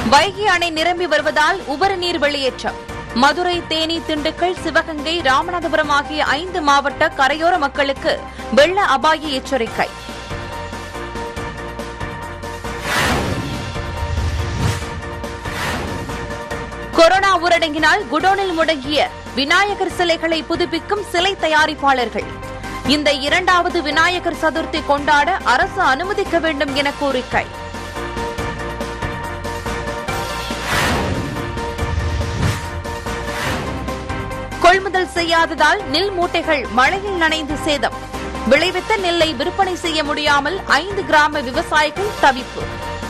வைகை அணை நிரம்பி வருவதால் உபரி நீர் வெளியேற்றம் மதுரை தேனி திண்டுக்கல் சிவகங்கை ராமநாதபுரம் ஆகிய ஐந்து மாவட்ட கரையோர மக்களுக்கு வெள்ள அபாய எச்சரிக்கை கொரோனா ஊரடங்கினால் குடோனில் முடங்கிய விநாயகர் சிலைகளை புதுப்பிக்கும் சிலை தயாரிப்பாளர்கள் இந்த இரண்டாவது விநாயகர் சதுர்த்தி கொண்டாட அரசு அனுமதிக்க வேண்டும் என கோரிக்கை கொள்முதல் செய்யாததால் நெல் மூட்டைகள் மழையில் நனைந்து சேதம் விளைவித்த நெல்லை விற்பனை செய்ய முடியாமல் ஐந்து கிராம விவசாயிகள் தவிப்பு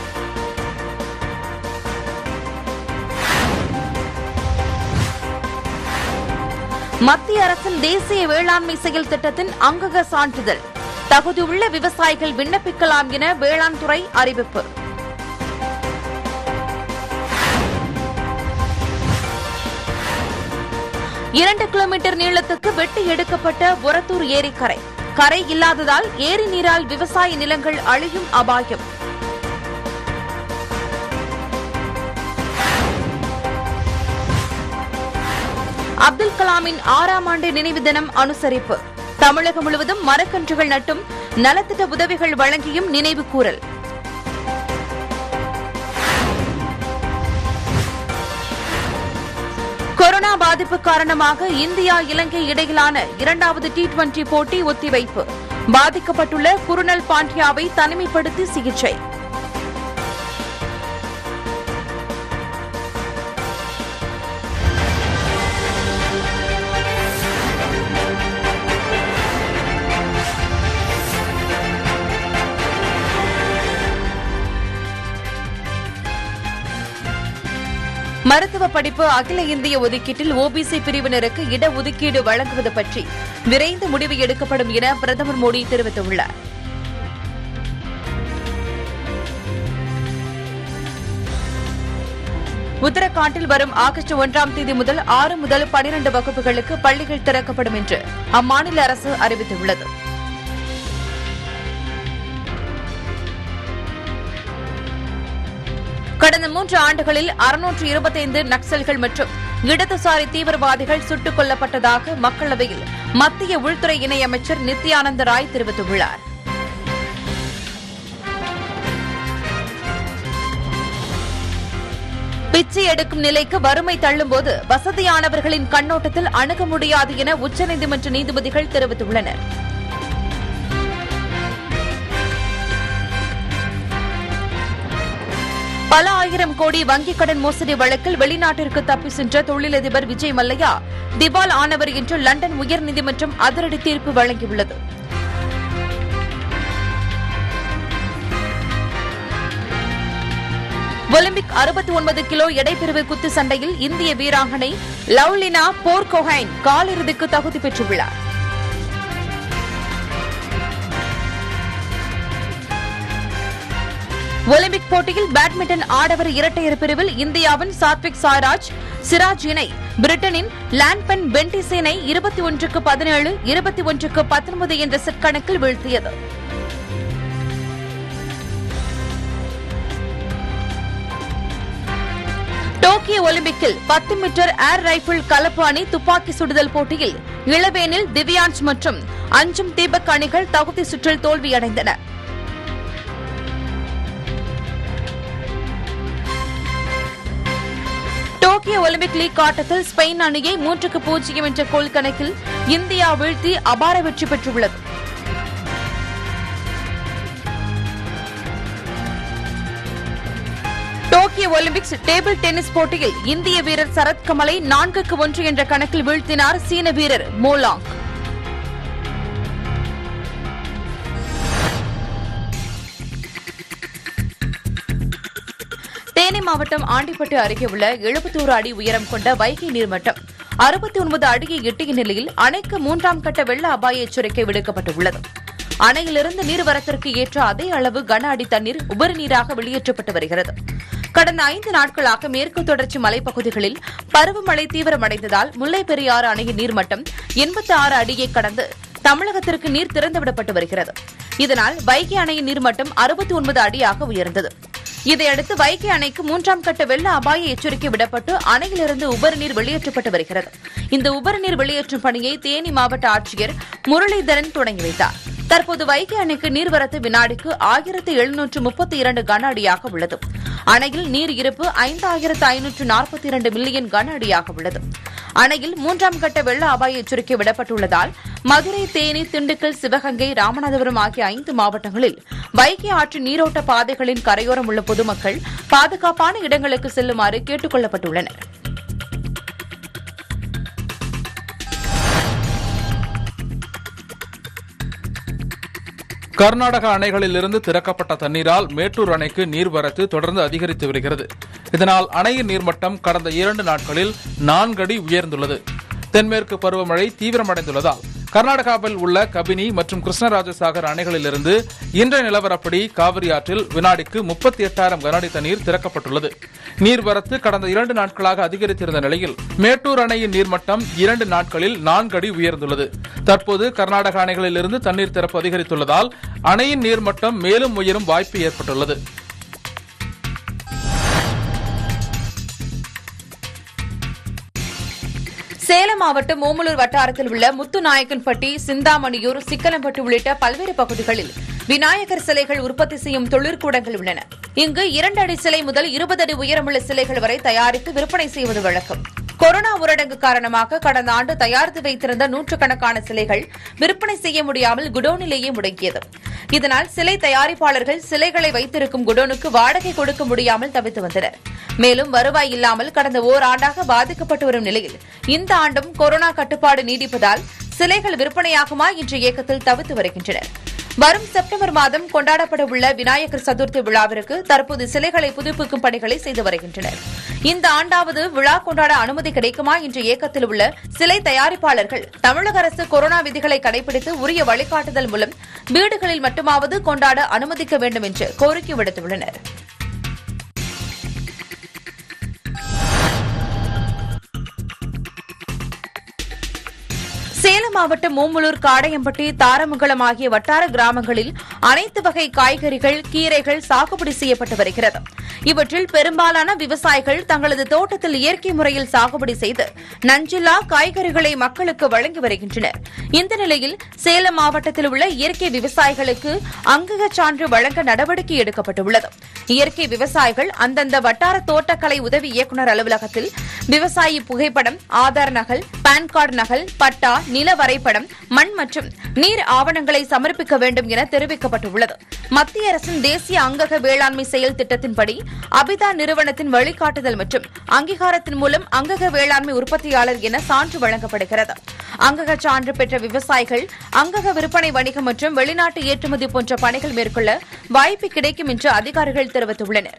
மத்திய அரசின் தேசிய வேளாண்மை செயல் திட்டத்தின் அங்கக சான்றிதழ் தகுதியுள்ள விவசாயிகள் விண்ணப்பிக்கலாம் என வேளாண் துறை அறிவிப்பு இரண்டு கிலோமீட்டர் நீளத்துக்கு வெட்டி எடுக்கப்பட்ட ஒரத்தூர் ஏரிக்கரை கரை இல்லாததால் ஏரி நீரால் விவசாய நிலங்கள் அழியும் அபாயம் அப்துல் கலாமின் ஆறாம் ஆண்டு நினைவு தினம் அனுசரிப்பு தமிழகம் முழுவதும் மரக்கன்றுகள் நட்டும் நலத்திட்ட உதவிகள் வழங்கியும் நினைவு கூறல் கொரோனா பாதிப்பு காரணமாக இந்தியா இலங்கை இடையிலான இரண்டாவது டி டுவெண்டி போட்டி ஒத்திவைப்பு பாதிக்கப்பட்டுள்ள குருணல் பாண்டியாவை தனிமைப்படுத்தி சிகிச்சை மருத்துவ படிப்பு அகில இந்திய ஒதுக்கீட்டில் ஓபிசி பிரிவினருக்கு இடஒதுக்கீடு வழங்குவது பற்றி விரைந்து முடிவு எடுக்கப்படும் என பிரதமர் மோடி தெரிவித்துள்ளார் உத்தரகாண்டில் வரும் ஆகஸ்ட் ஒன்றாம் தேதி முதல் ஆறு முதல் பனிரண்டு வகுப்புகளுக்கு பள்ளிகள் திறக்கப்படும் என்று அம்மாநில அரசு அறிவித்துள்ளது கடந்த மூன்று ஆண்டுகளில் அறுநூற்று இருபத்தைந்து நக்சல்கள் மற்றும் இடதுசாரி தீவிரவாதிகள் சுட்டுக் கொல்லப்பட்டதாக மக்களவையில் மத்திய உள்துறை இணையமைச்சர் நித்யானந்த ராய் தெரிவித்துள்ளார் பிச்சை எடுக்கும் நிலைக்கு வறுமை தள்ளும்போது வசதியானவர்களின் கண்ணோட்டத்தில் அணுக முடியாது என உச்சநீதிமன்ற நீதிபதிகள் தெரிவித்துள்ளனர் பல ஆயிரம் கோடி வங்கிக் கடன் மோசடி வழக்கில் வெளிநாட்டிற்கு தப்பி சென்ற தொழிலதிபர் விஜய் மல்லையா திவால் ஆனவர் என்று லண்டன் உயர்நீதிமன்றம் அதிரடி தீர்ப்பு வழங்கியுள்ளது ஒலிம்பிக் அறுபத்தி ஒன்பது கிலோ எடைப்பிரிவு குத்து சண்டையில் இந்திய வீராங்கனை லவ்லினா போர்கோஹைன் காலிறுதிக்கு தகுதி பெற்றுள்ளார் ஒலிம்பிக் போட்டியில் பேட்மிண்டன் ஆடவர் இரட்டையர் பிரிவில் இந்தியாவின் சாத்விக் சாய்ராஜ் சிராஜ் இணை பிரிட்டனின் லான்பென் பென்டிசேனை இருபத்தி ஒன்றுக்கு பதினேழு இருபத்தி ஒன்றுக்கு பத்தொன்பது என்ற செட் கணக்கில் வீழ்த்தியது டோக்கியோ ஒலிம்பிக்கில் பத்து மீட்டர் ஏர் ரைபிள் கலப்பு அணி துப்பாக்கி சுடுதல் போட்டியில் இளவேனில் திவ்யான்ஸ் மற்றும் அஞ்சும் தீபக் அணிகள் தகுதி சுற்றில் தோல்வியடைந்தன டோக்கியோ ஒலிம்பிக் லீக் ஆட்டத்தில் ஸ்பெயின் அணியை மூன்றுக்கு பூஜ்ஜியம் என்ற கோல் கணக்கில் இந்தியா வீழ்த்தி அபார வெற்றி பெற்றுள்ளது டோக்கியோ ஒலிம்பிக்ஸ் டேபிள் டென்னிஸ் போட்டியில் இந்திய வீரர் சரத் கமலை நான்குக்கு ஒன்று என்ற கணக்கில் வீழ்த்தினார் சீன வீரர் மோலாங் தேனி மாவட்டம் ஆண்டிப்பட்டு அருகே உள்ள எழுபத்தோரு அடி உயரம் கொண்ட வைகை நீர்மட்டம் அறுபத்தி ஒன்பது அடியை எட்டிய நிலையில் அணைக்கு மூன்றாம் கட்ட வெள்ள அபாய எச்சரிக்கை விடுக்கப்பட்டுள்ளது அணையிலிருந்து நீர்வரத்திற்கு ஏற்ற அதே அளவு கன அடி தண்ணீர் உபரி நீராக வெளியேற்றப்பட்டு வருகிறது கடந்த ஐந்து நாட்களாக மேற்கு தொடர்ச்சி மலைப்பகுதிகளில் பருவமழை தீவிரமடைந்ததால் முல்லை பெரியாறு அணையின் நீர்மட்டம் எண்பத்தி ஆறு அடியை கடந்து தமிழகத்திற்கு நீர் திறந்துவிடப்பட்டு வருகிறது இதனால் வைகை அணையின் நீர்மட்டம் அறுபத்தி ஒன்பது அடியாக உயர்ந்தது இதையடுத்து வைகை அணைக்கு மூன்றாம் கட்ட வெள்ள அபாய எச்சரிக்கை விடப்பட்டு அணையிலிருந்து உபரிநீர் வெளியேற்றப்பட்டு வருகிறது இந்த உபரிநீர் வெளியேற்றும் பணியை தேனி மாவட்ட ஆட்சியர் முரளிதரன் தொடங்கி வைத்தார் தற்போது வைகை அணைக்கு நீர்வரத்து வினாடிக்கு ஆயிரத்து எழுநூற்று முப்பத்தி இரண்டு கன அடியாக உள்ளது அணையில் நீர் இருப்பு ஐந்தாயிரத்து ஐநூற்று நாற்பத்தி இரண்டு மில்லியன் கன அடியாக உள்ளது அணையில் மூன்றாம் கட்ட வெள்ள அபாய எச்சரிக்கை விடப்பட்டுள்ளதால் மதுரை தேனி திண்டுக்கல் சிவகங்கை ராமநாதபுரம் ஆகிய ஐந்து மாவட்டங்களில் வைகை ஆற்றின் நீரோட்ட பாதைகளின் கரையோரம் உள்ள பொதுமக்கள் பாதுகாப்பான இடங்களுக்கு செல்லுமாறு கேட்டுக் கொள்ளப்பட்டுள்ளனா் கர்நாடக அணைகளிலிருந்து திறக்கப்பட்ட தண்ணீரால் மேட்டூர் அணைக்கு நீர்வரத்து தொடர்ந்து அதிகரித்து வருகிறது இதனால் அணையின் நீர்மட்டம் கடந்த இரண்டு நாட்களில் நான்கு அடி உயர்ந்துள்ளது தென்மேற்கு பருவமழை தீவிரமடைந்துள்ளதால் கர்நாடகாவில் உள்ள கபினி மற்றும் கிருஷ்ணராஜசாகர் அணைகளிலிருந்து இன்றைய நிலவரப்படி காவிரி ஆற்றில் வினாடிக்கு முப்பத்தி எட்டாயிரம் கனஅடி தண்ணீர் திறக்கப்பட்டுள்ளது நீர்வரத்து கடந்த இரண்டு நாட்களாக அதிகரித்திருந்த நிலையில் மேட்டூர் அணையின் நீர்மட்டம் இரண்டு நாட்களில் நான்கு அடி உயர்ந்துள்ளது தற்போது கர்நாடக அணைகளிலிருந்து தண்ணீர் திறப்பு அதிகரித்துள்ளதால் அணையின் நீர்மட்டம் மேலும் உயரும் வாய்ப்பு ஏற்பட்டுள்ளது சேலம் மாவட்டம் ஓமலூர் வட்டாரத்தில் உள்ள முத்துநாயக்கன்பட்டி சிந்தாமணியூர் சிக்கலம்பட்டு உள்ளிட்ட பல்வேறு பகுதிகளில் விநாயகர் சிலைகள் உற்பத்தி செய்யும் தொழிற்கூடங்கள் உள்ளன இங்கு இரண்டு அடி சிலை முதல் இருபது அடி உயரமுள்ள சிலைகள் வரை தயாரித்து விற்பனை செய்வது வழக்கம் கொரோனா ஊரடங்கு காரணமாக கடந்த ஆண்டு தயாரித்து வைத்திருந்த நூற்றுக்கணக்கான சிலைகள் விற்பனை செய்ய முடியாமல் குடோனிலேயே முடங்கியது இதனால் சிலை தயாரிப்பாளர்கள் சிலைகளை வைத்திருக்கும் குடோனுக்கு வாடகை கொடுக்க முடியாமல் தவித்து வந்தனர் மேலும் வருவாய் இல்லாமல் கடந்த ஓராண்டாக பாதிக்கப்பட்டு வரும் நிலையில் இந்த ஆண்டும் கொரோனா கட்டுப்பாடு நீடிப்பதால் சிலைகள் விற்பனையாகுமா என்ற இயக்கத்தில் தவித்து வருகின்றனர் வரும் செப்டம்பர் மாதம் கொண்டாடப்பட உள்ள விநாயகர் சதுர்த்தி விழாவிற்கு தற்போது சிலைகளை புதுப்பிக்கும் பணிகளை செய்து வருகின்றனர் இந்த ஆண்டாவது விழா கொண்டாட அனுமதி கிடைக்குமா என்ற இயக்கத்தில் உள்ள சிலை தயாரிப்பாளர்கள் தமிழக அரசு கொரோனா விதிகளை கடைபிடித்து உரிய வழிகாட்டுதல் மூலம் வீடுகளில் மட்டுமாவது கொண்டாட அனுமதிக்க வேண்டும் என்று கோரிக்கை விடுத்துள்ளனா் சேலம் மாவட்டம் மூமுலூர் காடையம்பட்டி தாரமங்கலம் ஆகிய வட்டார கிராமங்களில் அனைத்து வகை காய்கறிகள் கீரைகள் சாகுபடி செய்யப்பட்டு வருகிறது இவற்றில் பெரும்பாலான விவசாயிகள் தங்களது தோட்டத்தில் இயற்கை முறையில் சாகுபடி செய்து நஞ்சில்லா காய்கறிகளை மக்களுக்கு வழங்கி வருகின்றனர் இந்த நிலையில் சேலம் மாவட்டத்தில் உள்ள இயற்கை விவசாயிகளுக்கு அங்கக சான்று வழங்க நடவடிக்கை எடுக்கப்பட்டுள்ளது இயற்கை விவசாயிகள் அந்தந்த வட்டார தோட்டக்கலை உதவி இயக்குநர் அலுவலகத்தில் விவசாயி புகைப்படம் ஆதார் நகல் பான் கார்டு நகல் பட்டா நில வரைபடம் மண் மற்றும் நீர் ஆவணங்களை சமர்ப்பிக்க வேண்டும் என தெரிவிக்கப்பட்டுள்ளது மத்திய அரசின் தேசிய அங்கக வேளாண்மை செயல் திட்டத்தின்படி அபிதா நிறுவனத்தின் வழிகாட்டுதல் மற்றும் அங்கீகாரத்தின் மூலம் அங்கக வேளாண்மை உற்பத்தியாளர் என சான்று வழங்கப்படுகிறது அங்கக சான்று பெற்ற விவசாயிகள் அங்கக விற்பனை வணிகம் மற்றும் வெளிநாட்டு ஏற்றுமதி போன்ற பணிகள் மேற்கொள்ள வாய்ப்பு கிடைக்கும் என்று அதிகாரிகள் தெரிவித்துள்ளனா்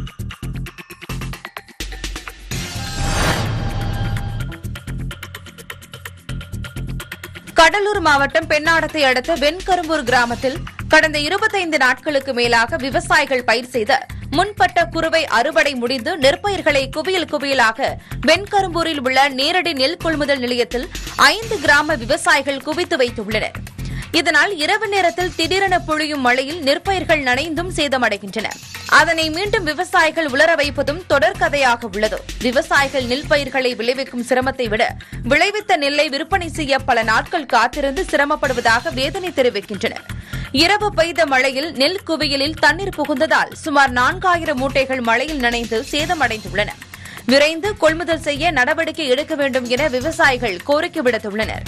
கடலூர் மாவட்டம் பெண்ணாடத்தை அடுத்த வெண்கரும்பூர் கிராமத்தில் கடந்த இருபத்தைந்து நாட்களுக்கு மேலாக விவசாயிகள் பயிர் செய்த முன்பட்ட குறுவை அறுவடை முடிந்து நெற்பயிர்களை குவியல் குவியலாக வெண்கரும்பூரில் உள்ள நேரடி நெல் கொள்முதல் நிலையத்தில் ஐந்து கிராம விவசாயிகள் குவித்து வைத்துள்ளனர் இதனால் இரவு நேரத்தில் திடீரென பொழியும் மழையில் நெற்பயிர்கள் நனைந்தும் சேதமடைகின்றன அதனை மீண்டும் விவசாயிகள் உலர வைப்பதும் தொடர்கதையாக உள்ளது விவசாயிகள் நெல் பயிர்களை விளைவிக்கும் சிரமத்தை விட விளைவித்த நெல்லை விற்பனை செய்ய பல நாட்கள் காத்திருந்து சிரமப்படுவதாக வேதனை தெரிவிக்கின்றனர் இரவு பெய்த மழையில் நெல் குவியலில் தண்ணீர் புகுந்ததால் சுமார் நான்காயிரம் மூட்டைகள் மழையில் நனைந்து சேதமடைந்துள்ளன விரைந்து கொள்முதல் செய்ய நடவடிக்கை எடுக்க வேண்டும் என விவசாயிகள் கோரிக்கை விடுத்துள்ளனா்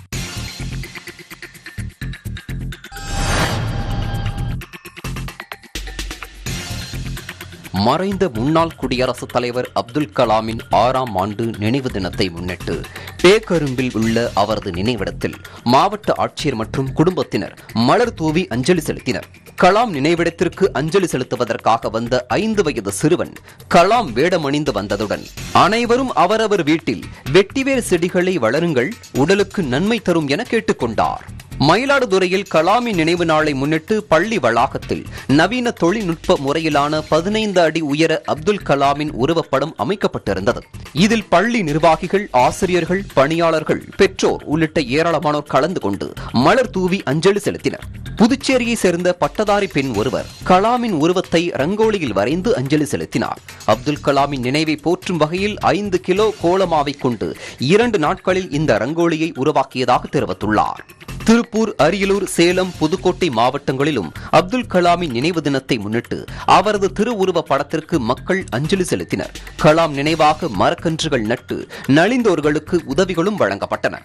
மறைந்த முன்னாள் குடியரசுத் தலைவர் அப்துல் கலாமின் ஆறாம் ஆண்டு நினைவு தினத்தை முன்னிட்டு பேக்கரும்பில் உள்ள அவரது நினைவிடத்தில் மாவட்ட ஆட்சியர் மற்றும் குடும்பத்தினர் மலர் தூவி அஞ்சலி செலுத்தினர் கலாம் நினைவிடத்திற்கு அஞ்சலி செலுத்துவதற்காக வந்த ஐந்து வயது சிறுவன் கலாம் வேடமணிந்து வந்ததுடன் அனைவரும் அவரவர் வீட்டில் வெட்டிவேர் செடிகளை வளருங்கள் உடலுக்கு நன்மை தரும் என கேட்டுக்கொண்டார் மயிலாடுதுறையில் கலாமின் நினைவு நாளை முன்னிட்டு பள்ளி வளாகத்தில் நவீன தொழில்நுட்ப முறையிலான பதினைந்து அடி உயர அப்துல் கலாமின் உருவப்படம் அமைக்கப்பட்டிருந்தது இதில் பள்ளி நிர்வாகிகள் ஆசிரியர்கள் பணியாளர்கள் பெற்றோர் உள்ளிட்ட ஏராளமானோர் கலந்து கொண்டு மலர் தூவி அஞ்சலி செலுத்தினர் புதுச்சேரியை சேர்ந்த பட்டதாரி பெண் ஒருவர் கலாமின் உருவத்தை ரங்கோலியில் வரைந்து அஞ்சலி செலுத்தினார் அப்துல் கலாமின் நினைவை போற்றும் வகையில் ஐந்து கிலோ கோலமாவை கொண்டு இரண்டு நாட்களில் இந்த ரங்கோலியை உருவாக்கியதாக தெரிவித்துள்ளார் திருப்பூர் அரியலூர் சேலம் புதுக்கோட்டை மாவட்டங்களிலும் அப்துல் கலாமின் நினைவு தினத்தை முன்னிட்டு அவரது திருவுருவ படத்திற்கு மக்கள் அஞ்சலி செலுத்தினர் கலாம் நினைவாக மரக்கன்றுகள் நட்டு நலிந்தோர்களுக்கு உதவிகளும் வழங்கப்பட்டன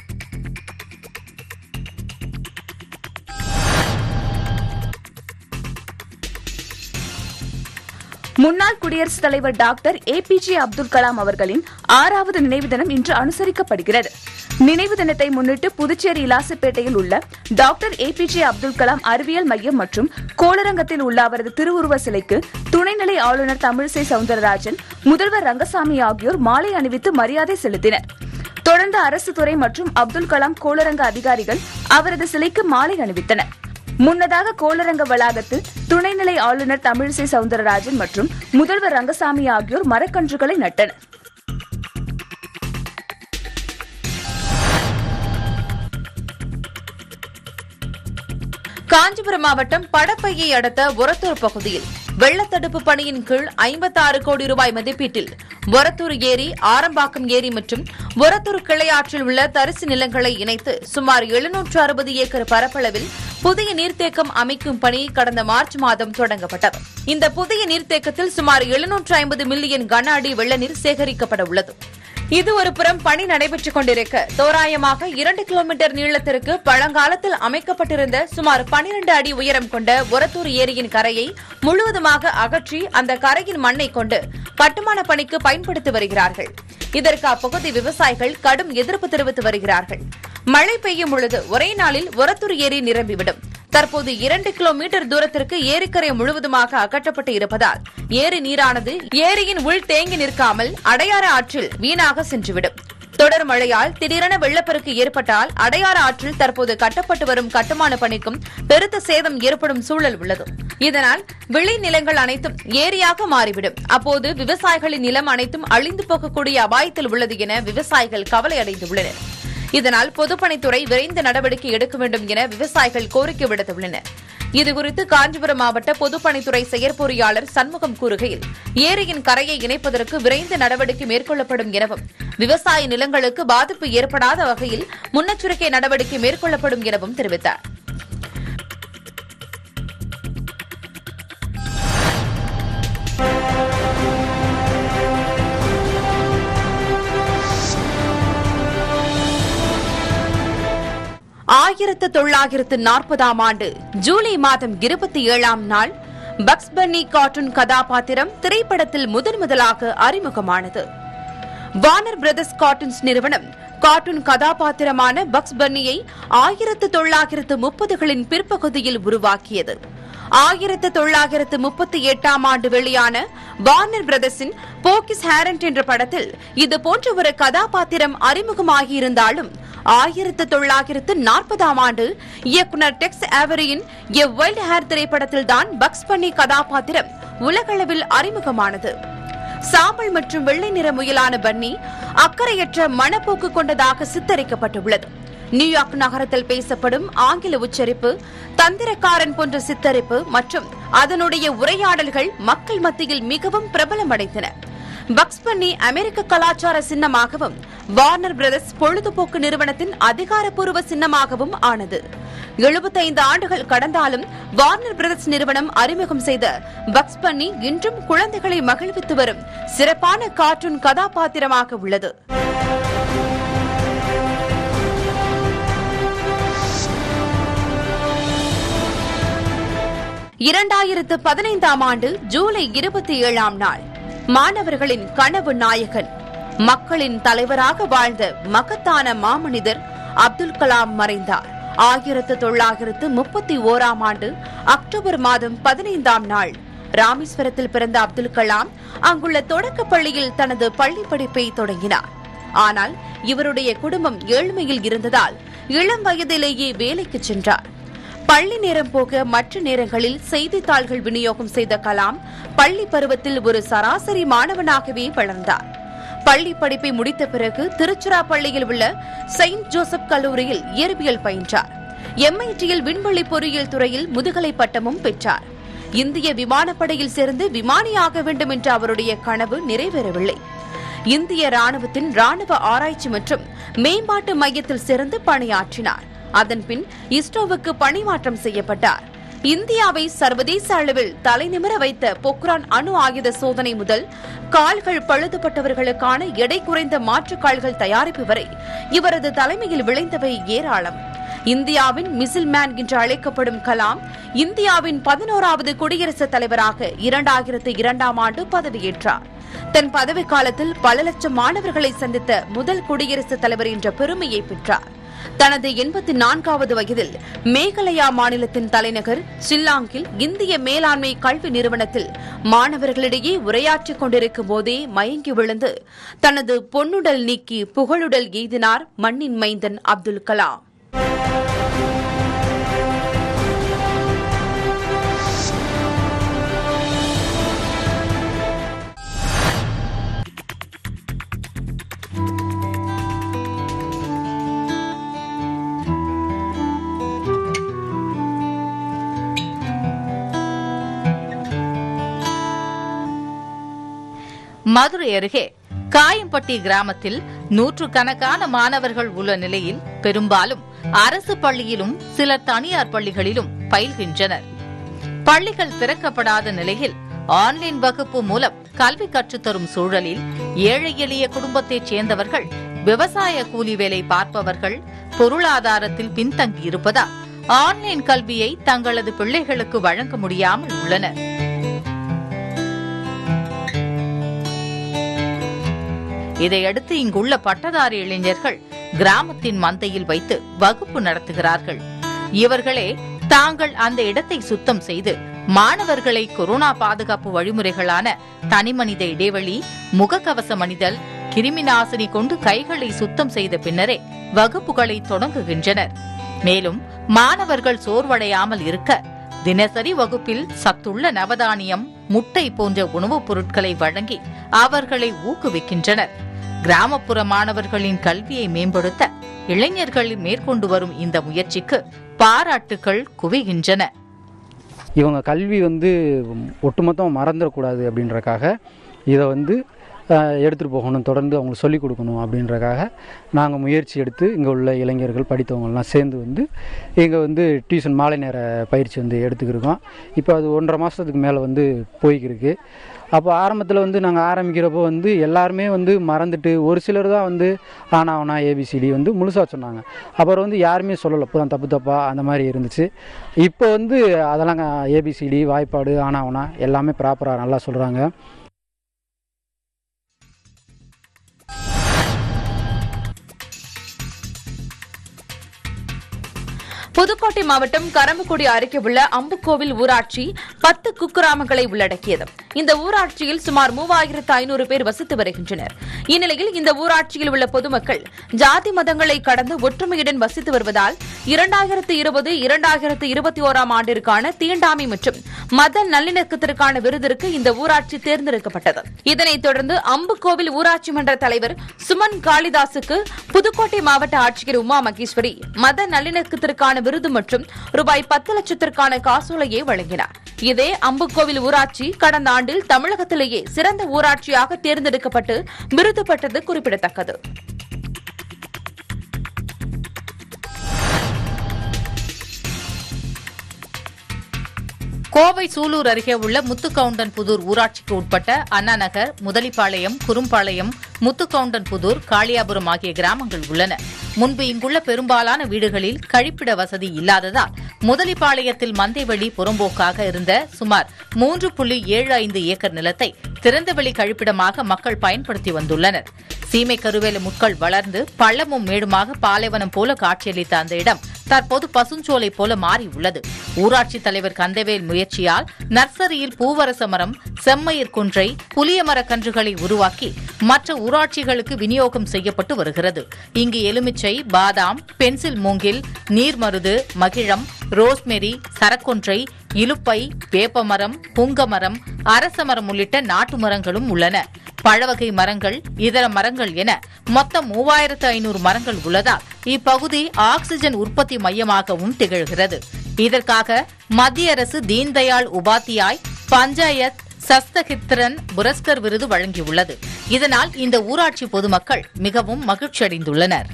முன்னாள் குடியரசுத் தலைவர் doctor A P J Abdul Kalam அவர்களின் ஆறாவது நினைவு தினம் இன்று அனுசரிக்கப்படுகிறது நினைவு தினத்தை முன்னிட்டு புதுச்சேரி இலாசப்பேட்டையில் உள்ள doctor A P J Abdul Kalam அறிவியல் மையம் மற்றும் கோளரங்கத்தில் உள்ள அவரது திருவுருவ சிலைக்கு துணைநிலை ஆளுநர் தமிழிசை சவுந்தரராஜன் முதல்வர் ரங்கசாமி ஆகியோர் மாலை அணிவித்து மரியாதை செலுத்தினர் தொடர்ந்து அரசு துறை மற்றும் அப்துல் கலாம் கோளரங்க அதிகாரிகள் அவரது சிலைக்கு மாலை அணிவித்தனர் முன்னதாக கோளரங்க வளாகத்தில் துணைநிலை ஆளுநர் தமிழிசை சவுந்தரராஜன் மற்றும் முதல்வர் ரங்கசாமி ஆகியோர் மரக்கன்றுகளை நட்டனர் காஞ்சிபுரம் மாவட்டம் படப்பையை அடுத்த ஒரத்தூர் பகுதியில் வெள்ளத்தடுப்பு பணியின் கீழ் 56 கோடி ரூபாய் மதிப்பீட்டில் ஒரத்தூர் ஏரி ஆரம்பாக்கம் ஏரி மற்றும் ஒரத்தூர் கிளையாற்றில் உள்ள தரிசு நிலங்களை இணைத்து சுமார் எழுநூற்று அறுபது ஏக்கர் பரப்பளவில் புதிய நீர்த்தேக்கம் அமைக்கும் பணி கடந்த மார்ச் மாதம் தொடங்கப்பட்டது இந்த புதிய நீர்த்தேக்கத்தில் சுமார் எழுநூற்று ஐம்பது மில்லியன் கன அடி வெள்ள நீர் சேகரிக்கப்பட உள்ளது இது ஒரு புறம் பணி நடைபெற்றுக் கொண்டிருக்க தோராயமாக இரண்டு கிலோமீட்டர் நீளத்திற்கு பழங்காலத்தில் அமைக்கப்பட்டிருந்த சுமார் 12 அடி உயரம் கொண்ட ஒரத்தூர் ஏரியின் கரையை முழுவதுமாக அகற்றி அந்த கரையின் மண்ணை கொண்டு கட்டுமான பணிக்கு பயன்படுத்தி வருகிறார்கள் இதற்கு அப்பகுதி விவசாயிகள் கடும் எதிர்ப்பு தெரிவித்து வருகிறார்கள் மழை பெய்யும் பொழுது ஒரே நாளில் ஒரத்தூர் ஏரி நிரம்பிவிடும் தற்போது இரண்டு கிலோமீட்டர் தூரத்திற்கு ஏரிக்கரை முழுவதுமாக அகற்றப்பட்டு இருப்பதால் ஏரி நீரானது ஏரியின் உள் தேங்கி நிற்காமல் அடையாறு ஆற்றில் வீணாக சென்றுவிடும் தொடர் மழையால் திடீரென வெள்ளப்பெருக்கு ஏற்பட்டால் அடையாறு ஆற்றில் தற்போது கட்டப்பட்டு வரும் கட்டுமான பணிக்கும் பெருத்த சேதம் ஏற்படும் சூழல் உள்ளது இதனால் விளை நிலங்கள் அனைத்தும் ஏரியாக மாறிவிடும் அப்போது விவசாயிகளின் நிலம் அனைத்தும் அழிந்து போகக்கூடிய அபாயத்தில் உள்ளது என விவசாயிகள் கவலை அடைந்துள்ளனர் இதனால் பொதுப்பணித்துறை விரைந்து நடவடிக்கை எடுக்க வேண்டும் என விவசாயிகள் கோரிக்கை விடுத்துள்ளனர் இதுகுறித்து காஞ்சிபுரம் மாவட்ட பொதுப்பணித்துறை செயற்பொறியாளர் சண்முகம் கூறுகையில் ஏரியின் கரையை இணைப்பதற்கு விரைந்து நடவடிக்கை மேற்கொள்ளப்படும் எனவும் விவசாய நிலங்களுக்கு பாதிப்பு ஏற்படாத வகையில் முன்னெச்சரிக்கை நடவடிக்கை மேற்கொள்ளப்படும் எனவும் தெரிவித்தார் ஆயிரத்து தொள்ளாயிரத்து நாற்பதாம் ஆண்டு ஜூலை மாதம் இருபத்தி ஏழாம் நாள் பக்ஸ் பன்னி கார்ட்டூன் கதாபாத்திரம் திரைப்படத்தில் முதன் முதலாக அறிமுகமானது வார்னர் பிரதர்ஸ் கார்ட்டூன்ஸ் நிறுவனம் கார்ட்டூன் கதாபாத்திரமான பக்ஸ் பன்னியை ஆயிரத்து தொள்ளாயிரத்து முப்பதுகளின் பிற்பகுதியில் உருவாக்கியது ஆயிரத்து தொள்ளாயிரத்து முப்பத்தி எட்டாம் ஆண்டு வெளியான வார்னர் பிரதர்ஸின் போக்கிஸ் ஹேரண்ட் என்ற படத்தில் இது போன்ற ஒரு கதாபாத்திரம் அறிமுகமாகியிருந்தாலும் ஆயிரத்து தொள்ளாயிரத்து நாற்பதாம் ஆண்டு இயக்குனர் டெக்ஸ் ஆவரியின் எ வைல்ட் ஹேர் திரைப்படத்தில் தான் பக்ஸ் பன்னி கதாபாத்திரம் உலகளவில் அறிமுகமானது சாம்பல் மற்றும் வெள்ளை நிற முயலான பன்னி அக்கறையற்ற மனப்போக்கு கொண்டதாக சித்தரிக்கப்பட்டுள்ளது நியூயார்க் நகரத்தில் பேசப்படும் ஆங்கில உச்சரிப்பு தந்திரக்காரன் போன்ற சித்தரிப்பு மற்றும் அதனுடைய உரையாடல்கள் மக்கள் மத்தியில் மிகவும் பிரபலமடைந்தன பக்ஸ் பன்னி அமெரிக்க கலாச்சார சின்னமாகவும் வார்னர் பிரதர்ஸ் பொழுதுபோக்கு நிறுவனத்தின் அதிகாரப்பூர்வ சின்னமாகவும் ஆனது 75 ஆண்டுகள் கடந்தாலும் வார்னர் பிரதர்ஸ் நிறுவனம் அறிமுகம் செய்த பக்ஸ் பன்னி இன்றும் குழந்தைகளை மகிழ்வித்து வரும் சிறப்பான கார்ட்டூன் கதாபாத்திரமாக உள்ளது இரண்டாயிரத்து பதினைந்தாம் ஆண்டு ஜூலை இருபத்தி ஏழாம் நாள் மாணவர்களின் கனவு நாயகன் மக்களின் தலைவராக வாழ்ந்த மகத்தான மாமனிதர் அப்துல் கலாம் மறைந்தார் ஆயிரத்து தொள்ளாயிரத்து முப்பத்தி ஓராம் ஆண்டு அக்டோபர் மாதம் பதினைந்தாம் நாள் ராமேஸ்வரத்தில் பிறந்த அப்துல் கலாம் அங்குள்ள தொடக்கப் பள்ளியில் தனது பள்ளி படிப்பை தொடங்கினார் ஆனால் இவருடைய குடும்பம் ஏழ்மையில் இருந்ததால் இளம் வயதிலேயே வேலைக்கு சென்றார் பள்ளி நேரம் போக மற்ற நேரங்களில் செய்தித்தாள்கள் விநியோகம் செய்த கலாம் பள்ளி பருவத்தில் ஒரு சராசரி மாணவனாகவே வளர்ந்தார் பள்ளி படிப்பை முடித்த பிறகு திருச்சிராப்பள்ளியில் உள்ள செயின்ட் ஜோசப் கல்லூரியில் இயற்பியல் பயின்றார் எம்ஐடியில் விண்வெளி பொறியியல் துறையில் முதுகலை பட்டமும் பெற்றார் இந்திய விமானப்படையில் சேர்ந்து விமானியாக வேண்டும் என்ற அவருடைய கனவு நிறைவேறவில்லை இந்திய ராணுவத்தின் ராணுவ ஆராய்ச்சி மற்றும் மேம்பாட்டு மையத்தில் சேர்ந்து பணியாற்றினார் அதன்பின் இஸ்ரோவுக்கு பணிமாற்றம் செய்யப்பட்டார் இந்தியாவை சர்வதேச அளவில் தலைநிமிர வைத்த பொக்ரான் அணு ஆயுத சோதனை முதல் கால்கள் பழுதுபட்டவர்களுக்கான எடை குறைந்த மாற்றுக் கால்கள் தயாரிப்பு வரை இவரது தலைமையில் விளைந்தவை ஏராளம் இந்தியாவின் மிசில் மேன் என்று அழைக்கப்படும் கலாம் இந்தியாவின் பதினோராவது குடியரசுத் தலைவராக இரண்டாயிரத்து இரண்டாம் ஆண்டு பதவியேற்றார் தன் பதவி காலத்தில் பல லட்சம் மாணவர்களை சந்தித்த முதல் குடியரசுத் தலைவர் என்ற பெருமையை பெற்றார் தனது எண்பத்தி நான்காவது வயதில் மேகாலயா மாநிலத்தின் தலைநகர் ஷில்லாங்கில் இந்திய மேலாண்மை கல்வி நிறுவனத்தில் மாணவர்களிடையே உரையாற்றிக் கொண்டிருக்கும் போதே மயங்கி விழுந்து தனது பொன்னுடல் நீக்கி புகழுடல் எய்தினார் மண்ணின் மைந்தன் அப்துல் கலாம் மதுரை அருகே காயம்பட்டி கிராமத்தில் நூற்றுக்கணக்கான மாணவர்கள் உள்ள நிலையில் பெரும்பாலும் அரசு பள்ளியிலும் சில தனியார் பள்ளிகளிலும் பயில்கின்றனர் பள்ளிகள் திறக்கப்படாத நிலையில் ஆன்லைன் வகுப்பு மூலம் கல்வி கற்றுத்தரும் சூழலில் ஏழை எளிய குடும்பத்தைச் சேர்ந்தவர்கள் விவசாய கூலி வேலை பார்ப்பவர்கள் பொருளாதாரத்தில் பின்தங்கியிருப்பதால் ஆன்லைன் கல்வியை தங்களது பிள்ளைகளுக்கு வழங்க முடியாமல் உள்ளனர் இதையடுத்து இங்குள்ள பட்டதாரி இளைஞர்கள் கிராமத்தின் மந்தையில் வைத்து வகுப்பு நடத்துகிறார்கள் இவர்களே தாங்கள் அந்த இடத்தை சுத்தம் செய்து மாணவர்களை கொரோனா பாதுகாப்பு வழிமுறைகளான தனிமனித இடைவெளி முகக்கவசம் அணிதல் கிருமிநாசினி கொண்டு கைகளை சுத்தம் செய்த பின்னரே வகுப்புகளை தொடங்குகின்றனர் மேலும் மாணவர்கள் சோர்வடையாமல் இருக்க தினசரி வகுப்பில் சத்துள்ள நவதானியம் முட்டை போன்ற உணவுப் பொருட்களை வழங்கி அவர்களை ஊக்குவிக்கின்றனர் கிராமப்புற மாணவர்களின் கல்வியை மேம்படுத்த இளைஞர்கள் மேற்கொண்டு வரும் இந்த முயற்சிக்கு பாராட்டுகள் குவிகின்றன இவங்க கல்வி வந்து ஒட்டுமொத்தமாக மறந்துடக்கூடாது அப்படின்றக்காக இதை வந்து எடுத்துகிட்டு போகணும் தொடர்ந்து அவங்களுக்கு சொல்லிக் கொடுக்கணும் அப்படின்றக்காக நாங்கள் முயற்சி எடுத்து இங்கே உள்ள இளைஞர்கள் படித்தவங்கெல்லாம் சேர்ந்து வந்து இங்கே வந்து டியூஷன் மாலை நேர பயிற்சி வந்து எடுத்துக்கிருக்கோம் இப்போ அது ஒன்றரை மாதத்துக்கு மேலே வந்து போய்க்கிருக்கு அப்போ ஆரம்பத்தில் வந்து நாங்கள் ஆரம்பிக்கிறப்போ வந்து எல்லாருமே வந்து மறந்துட்டு ஒரு சிலர் தான் வந்து ஆனாவனா ஏபிசிடி வந்து முழுசாக சொன்னாங்க அப்புறம் வந்து யாருமே சொல்லலை இப்போ தப்பு தப்பா அந்த மாதிரி இருந்துச்சு இப்போ வந்து அதெல்லாம் ஏபிசிடி வாய்ப்பாடு ஆனாவனா எல்லாமே ப்ராப்பராக நல்லா சொல்கிறாங்க புதுக்கோட்டை மாவட்டம் கரம்பக்குடி அருகே உள்ள அம்புக்கோவில் ஊராட்சி பத்து குக்கிராமங்களை உள்ளடக்கியது இந்த ஊராட்சியில் சுமார் மூவாயிரத்து ஐநூறு பேர் வசித்து வருகின்றனர் இந்நிலையில் இந்த ஊராட்சியில் உள்ள பொதுமக்கள் ஜாதி மதங்களை கடந்து ஒற்றுமையுடன் வசித்து வருவதால் இரண்டாயிரத்து இருபது இரண்டாயிரத்து இருபத்தி ஓராம் ஆண்டிற்கான தீண்டாமை மற்றும் மத நல்லிணக்கத்திற்கான விருதிற்கு இந்த ஊராட்சி தேர்ந்தெடுக்கப்பட்டது இதனைத் தொடர்ந்து அம்புக்கோவில் ஊராட்சி மன்ற தலைவர் சுமன் காளிதாசுக்கு புதுக்கோட்டை மாவட்ட ஆட்சியர் உமா மகேஸ்வரி மத நல்லிணக்கத்திற்கான விருது மற்றும் ரூபாய் பத்து லட்சத்திற்கான காசோலையை வழங்கினார் இதே அம்புக்கோவில் ஊராட்சி கடந்த ஆண்டில் தமிழகத்திலேயே சிறந்த ஊராட்சியாக தேர்ந்தெடுக்கப்பட்டு விருது பெற்றது குறிப்பிடத்தக்கது கோவை சூலூர் அருகே உள்ள முத்துக்கவுண்டன் புதூர் ஊராட்சிக்கு உட்பட்ட அண்ணா நகர் முதலிப்பாளையம் குறும்பாளையம் முத்துக்கவுண்டன் புதூர் காளியாபுரம் ஆகிய கிராமங்கள் உள்ளன முன்பு இங்குள்ள பெரும்பாலான வீடுகளில் கழிப்பிட வசதி இல்லாததால் முதலிப்பாளையத்தில் மந்தைவெளி புறம்போக்காக இருந்த சுமார் மூன்று புள்ளி ஏழு ஐந்து ஏக்கர் நிலத்தை திறந்தவெளி கழிப்பிடமாக மக்கள் பயன்படுத்தி வந்துள்ளனர் சீமை கருவேல முட்கள் வளர்ந்து பள்ளமும் மேடுமாக பாலைவனம் போல காட்சியளித்த அந்த இடம் தற்போது பசுஞ்சோலை போல மாறியுள்ளது ஊராட்சி தலைவர் கந்தவேல் முயற்சியால் நர்சரியில் பூவரச மரம் செம்மயிர் குன்றை புளிய மரக் கன்றுகளை உருவாக்கி மற்ற ஊராட்சிகளுக்கு விநியோகம் செய்யப்பட்டு வருகிறது இங்கு எலுமிச்சை பாதாம் பென்சில் மூங்கில் நீர்மருது மகிழம் ரோஸ்மெரி சரக்கொன்றை இலுப்பை வேப்பமரம் புங்கமரம் அரச மரம் உள்ளிட்ட நாட்டு மரங்களும் உள்ளன பழவகை மரங்கள் இதர மரங்கள் என மொத்தம் மூவாயிரத்து ஐநூறு மரங்கள் உள்ளதால் இப்பகுதி ஆக்ஸிஜன் உற்பத்தி மையமாகவும் திகழ்கிறது இதற்காக மத்திய அரசு தீன்தயாள் உபாத்தியாய் பஞ்சாயத் சஸ்தகித்ரன் புரஸ்கர் விருது வழங்கியுள்ளது இதனால் இந்த ஊராட்சி பொதுமக்கள் மிகவும் மகிழ்ச்சியடைந்துள்ளனர்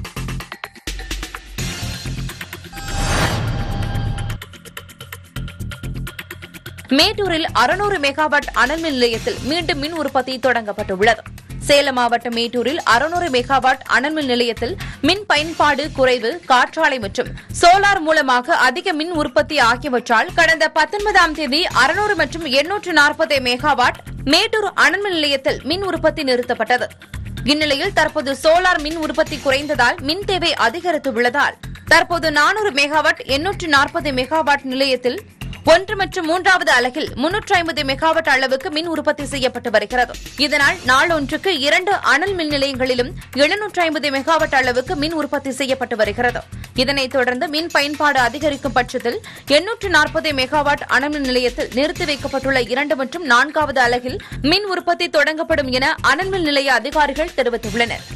மேட்டூரில் அறுநூறு மெகாவாட் அனல் மின் நிலையத்தில் மீண்டும் மின் உற்பத்தி தொடங்கப்பட்டுள்ளது சேலம் மாவட்டம் மேட்டூரில் அறுநூறு மெகாவாட் அனல் மின் நிலையத்தில் மின் பயன்பாடு குறைவு காற்றாலை மற்றும் சோலார் மூலமாக அதிக மின் உற்பத்தி ஆகியவற்றால் கடந்த பத்தொன்பதாம் தேதி அறுநூறு மற்றும் எண்ணூற்று நாற்பது மெகாவாட் மேட்டூர் அனல் மின் நிலையத்தில் மின் உற்பத்தி நிறுத்தப்பட்டது இந்நிலையில் தற்போது சோலார் மின் உற்பத்தி குறைந்ததால் மின் தேவை அதிகரித்துள்ளதால் தற்போது நானூறு மெகாவாட் எண்ணூற்று நாற்பது மெகாவாட் நிலையத்தில் ஒன்று மற்றும் மூன்றாவது அலகில் முன்னூற்று ஐம்பது மெகாவாட் அளவுக்கு மின் உற்பத்தி செய்யப்பட்டு வருகிறது இதனால் நாளொன்றுக்கு இரண்டு அனல் மின் நிலையங்களிலும் எழுநூற்று ஐம்பது மெகாவாட் அளவுக்கு மின் உற்பத்தி செய்யப்பட்டு வருகிறது இதனைத் தொடர்ந்து மின் பயன்பாடு அதிகரிக்கும் பட்சத்தில் எண்ணூற்று நாற்பது மெகாவாட் அனல் மின் நிலையத்தில் நிறுத்தி வைக்கப்பட்டுள்ள இரண்டு மற்றும் நான்காவது அலகில் மின் உற்பத்தி தொடங்கப்படும் என அனல் மின் நிலைய அதிகாரிகள் தெரிவித்துள்ளனர்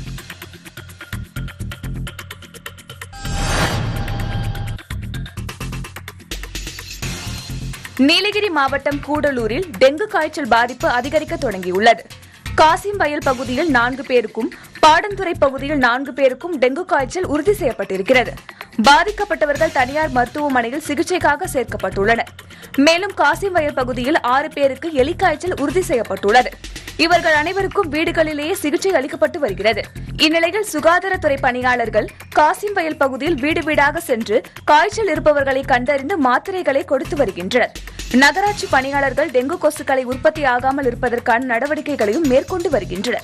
நீலகிரி மாவட்டம் கூடலூரில் டெங்கு காய்ச்சல் பாதிப்பு அதிகரிக்க தொடங்கியுள்ளது காசிம் வயல் பகுதியில் நான்கு பேருக்கும் பாடந்துறை பகுதியில் நான்கு பேருக்கும் டெங்கு காய்ச்சல் உறுதி செய்யப்பட்டிருக்கிறது பாதிக்கப்பட்டவர்கள் தனியார் மருத்துவமனையில் சிகிச்சைக்காக சேர்க்கப்பட்டுள்ளனர் மேலும் காசிம் வயல் பகுதியில் ஆறு பேருக்கு எலிக்காய்ச்சல் உறுதி செய்யப்பட்டுள்ளது இவர்கள் அனைவருக்கும் வீடுகளிலேயே சிகிச்சை அளிக்கப்பட்டு வருகிறது இந்நிலையில் சுகாதாரத்துறை பணியாளர்கள் காசிம் வயல் பகுதியில் வீடு வீடாக சென்று காய்ச்சல் இருப்பவர்களை கண்டறிந்து மாத்திரைகளை கொடுத்து வருகின்றனர் நகராட்சி பணியாளர்கள் டெங்கு கொசுக்களை உற்பத்தி ஆகாமல் இருப்பதற்கான நடவடிக்கைகளையும் மேற்கொண்டு வருகின்றனர்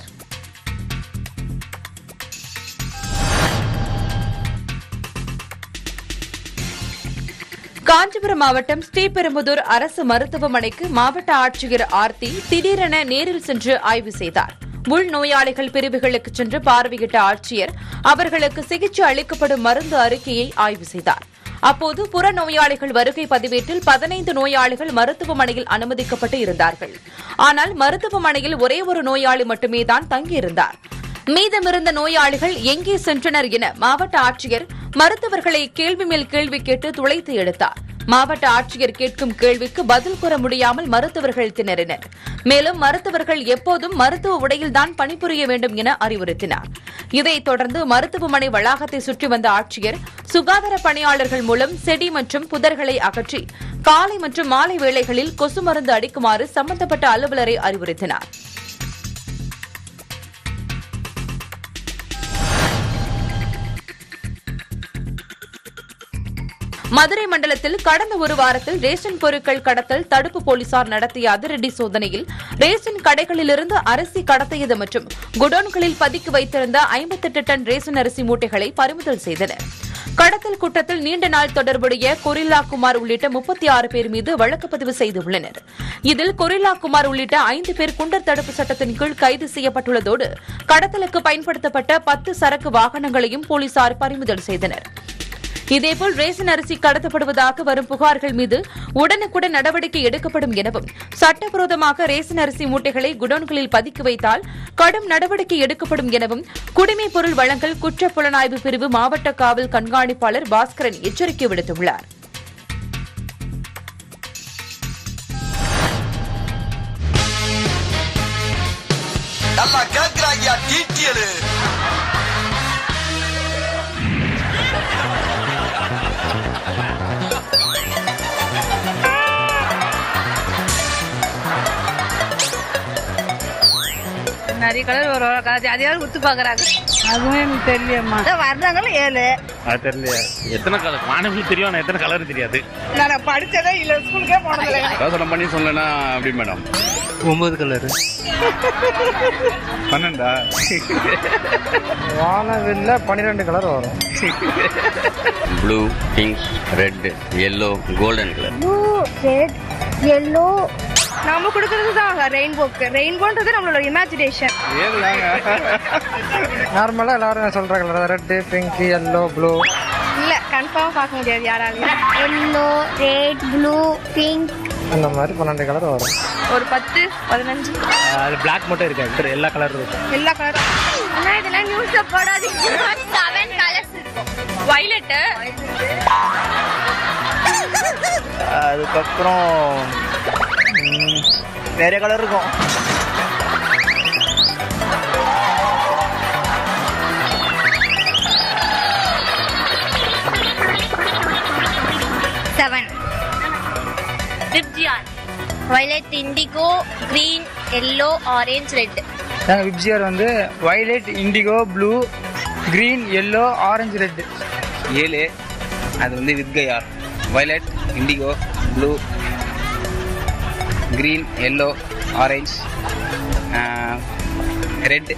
காஞ்சிபுரம் மாவட்டம் ஸ்ரீபெரும்புதூர் அரசு மருத்துவமனைக்கு மாவட்ட ஆட்சியர் ஆர்த்தி திடீரென நேரில் சென்று ஆய்வு செய்தார் உள் நோயாளிகள் பிரிவுகளுக்கு சென்று பார்வையிட்ட ஆட்சியர் அவர்களுக்கு சிகிச்சை அளிக்கப்படும் மருந்து அறிக்கையை ஆய்வு செய்தார் அப்போது புற நோயாளிகள் வருகை பதிவேட்டில் பதினைந்து நோயாளிகள் மருத்துவமனையில் அனுமதிக்கப்பட்டு இருந்தார்கள் ஆனால் மருத்துவமனையில் ஒரே ஒரு நோயாளி மட்டுமே தான் தங்கியிருந்தார் மீதமிருந்த நோயாளிகள் எங்கே சென்றனர் என மாவட்ட ஆட்சியர் மருத்துவர்களை கேள்வி மேல் கேள்வி கேட்டு துளைத்து எடுத்தார் மாவட்ட ஆட்சியர் கேட்கும் கேள்விக்கு பதில் கூற முடியாமல் மருத்துவர்கள் திணறினர் மேலும் மருத்துவர்கள் எப்போதும் மருத்துவ உடையில்தான் பணிபுரிய வேண்டும் என அறிவுறுத்தினார் இதைத் தொடர்ந்து மருத்துவமனை வளாகத்தை சுற்றி வந்த ஆட்சியர் சுகாதார பணியாளர்கள் மூலம் செடி மற்றும் புதர்களை அகற்றி காலை மற்றும் மாலை வேளைகளில் கொசு மருந்து அடிக்குமாறு சம்பந்தப்பட்ட அலுவலரை அறிவுறுத்தினார் மதுரை மண்டலத்தில் கடந்த ஒரு வாரத்தில் ரேஷன் பொருட்கள் கடத்தல் தடுப்பு போலீசார் நடத்திய அதிரடி சோதனையில் ரேஷன் கடைகளிலிருந்து அரிசி கடத்தியது மற்றும் குடோன்களில் பதுக்கி வைத்திருந்த ஐம்பத்தெட்டு டன் ரேஷன் அரிசி மூட்டைகளை பறிமுதல் செய்தனர் கடத்தல் குற்றத்தில் நீண்ட நாள் தொடர்புடைய கொரில்லா குமார் உள்ளிட்ட முப்பத்தி ஆறு பேர் மீது வழக்கு பதிவு செய்துள்ளனர் இதில் கொரில்லா குமார் உள்ளிட்ட ஐந்து பேர் குண்டர் தடுப்பு சட்டத்தின் கீழ் கைது செய்யப்பட்டுள்ளதோடு கடத்தலுக்கு பயன்படுத்தப்பட்ட பத்து சரக்கு வாகனங்களையும் போலீசார் பறிமுதல் செய்தனர் இதேபோல் ரேஷன் அரிசி கடத்தப்படுவதாக வரும் புகார்கள் மீது உடனுக்குடன் நடவடிக்கை எடுக்கப்படும் எனவும் சட்டவிரோதமாக ரேஷன் அரிசி மூட்டைகளை குடோன்களில் பதுக்கி வைத்தால் கடும் நடவடிக்கை எடுக்கப்படும் எனவும் குடிமைப் பொருள் வழங்கல் குற்ற புலனாய்வு பிரிவு மாவட்ட காவல் கண்காணிப்பாளர் பாஸ்கரன் எச்சரிக்கை விடுத்துள்ளார் நல்லா கேக்குறாங்கயா டீட்டியலு நிறைய கலர் வரும் அது அதையாவது குத்து பாக்குறாங்க அதுவும் எனக்கு தெரியலம்மா வர்றாங்கள ஏழு அது தெரியலையா எத்தனை கலர் மாணவர்களுக்கு தெரியும் ஆனால் எத்தனை கலர் தெரியாது நான் படிச்சதே இல்ல ஸ்கூலுக்கே போனது யோசனை பண்ணி சொல்லனா அப்படி மேடம் ஒன்பது கலரு பன்னெண்டா வானவில்ல பன்னிரெண்டு கலர் வரும் blue pink red yellow golden colour blue red yellow நம்ம கொடுக்கறது தான் ரெயின்போக்கு ரெயின்போன்றது நம்மளோட இமேஜினேஷன் நார்மலாக எல்லாரும் சொல்கிற colour red pink yellow blue இல்ல கன்ஃபார்ம் பார்க்க முடியாது யாராலையும் எல்லோ ரெட் ப்ளூ பிங்க் அந்த மாதிரி பன்னெண்டு கலர் வரும் ஒரு பத்து பதினஞ்சு அது பிளாக் மட்டும் இருக்காது எல்லா கலரும் இருக்கும் எல்லா கலரும் ஆனா இதெல்லாம் நியூஸ்ல போடாதீங்க செவன் கலர்ஸ் வைலட்டு அதுக்கப்புறம் நிறைய கலர் இருக்கும் seven VIBGYOR violet indigo green yellow orange red நாங்கள் விப்ஜிஆர் வந்து violet indigo blue green yellow orange red ஏழு அது வந்து வித்கயார் violet indigo blue green yellow orange red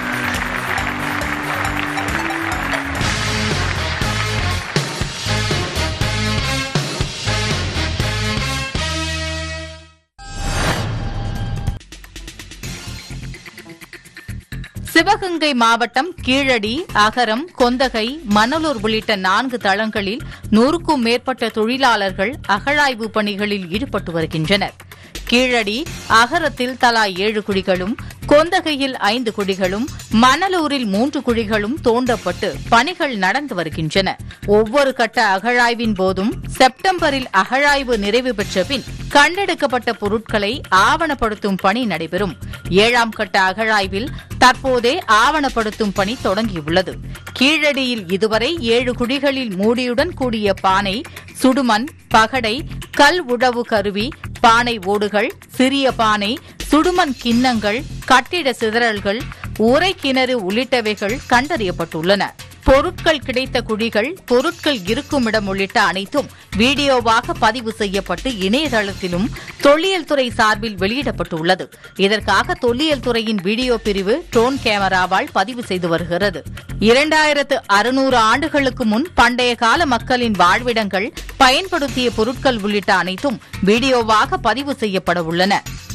Sivaganga மாவட்டம் கீழடி அகரம் கொந்தகை மணலூர் உள்ளிட்ட நான்கு தளங்களில் நூறுக்கும் மேற்பட்ட தொழிலாளர்கள் அகழாய்வு பணிகளில் ஈடுபட்டு வருகின்றனர் கீழடி அகரத்தில் தலா ஏழு குழிகளும் கொந்தகையில் ஐந்து குழிகளும் மணலூரில் மூன்று குழிகளும் தோண்டப்பட்டு பணிகள் நடந்து வருகின்றன ஒவ்வொரு கட்ட அகழாய்வின் போதும் செப்டம்பரில் அகழாய்வு நிறைவு பெற்ற பின் கண்டெடுக்கப்பட்ட பொருட்களை ஆவணப்படுத்தும் பணி நடைபெறும் ஏழாம் கட்ட அகழாய்வில் தற்போதே ஆவணப்படுத்தும் பணி தொடங்கியுள்ளது கீழடியில் இதுவரை ஏழு குழிகளில் மூடியுடன் கூடிய பானை சுடுமண் பகடை கல் உழவு கருவி பானை ஓடுகள் சிறிய பானை சுடுமண் கிண்ணங்கள் கட்டிட சிதறல்கள் உரை கிணறு உள்ளிட்டவைகள் கண்டறியப்பட்டுள்ளன பொருட்கள் கிடைத்த குழிகள் பொருட்கள் இருக்கும் இடம் உள்ளிட்ட அனைத்தும் வீடியோவாக பதிவு செய்யப்பட்டு இணையதளத்திலும் தொல்லியல் துறை சார்பில் வெளியிடப்பட்டுள்ளது இதற்காக தொல்லியல் துறையின் வீடியோ பிரிவு ட்ரோன் கேமராவால் பதிவு செய்து வருகிறது இரண்டாயிரத்து அறுநூறு ஆண்டுகளுக்கு முன் பண்டைய கால மக்களின் வாழ்விடங்கள் பயன்படுத்திய பொருட்கள் உள்ளிட்ட அனைத்தும் வீடியோவாக பதிவு செய்யப்பட உள்ளன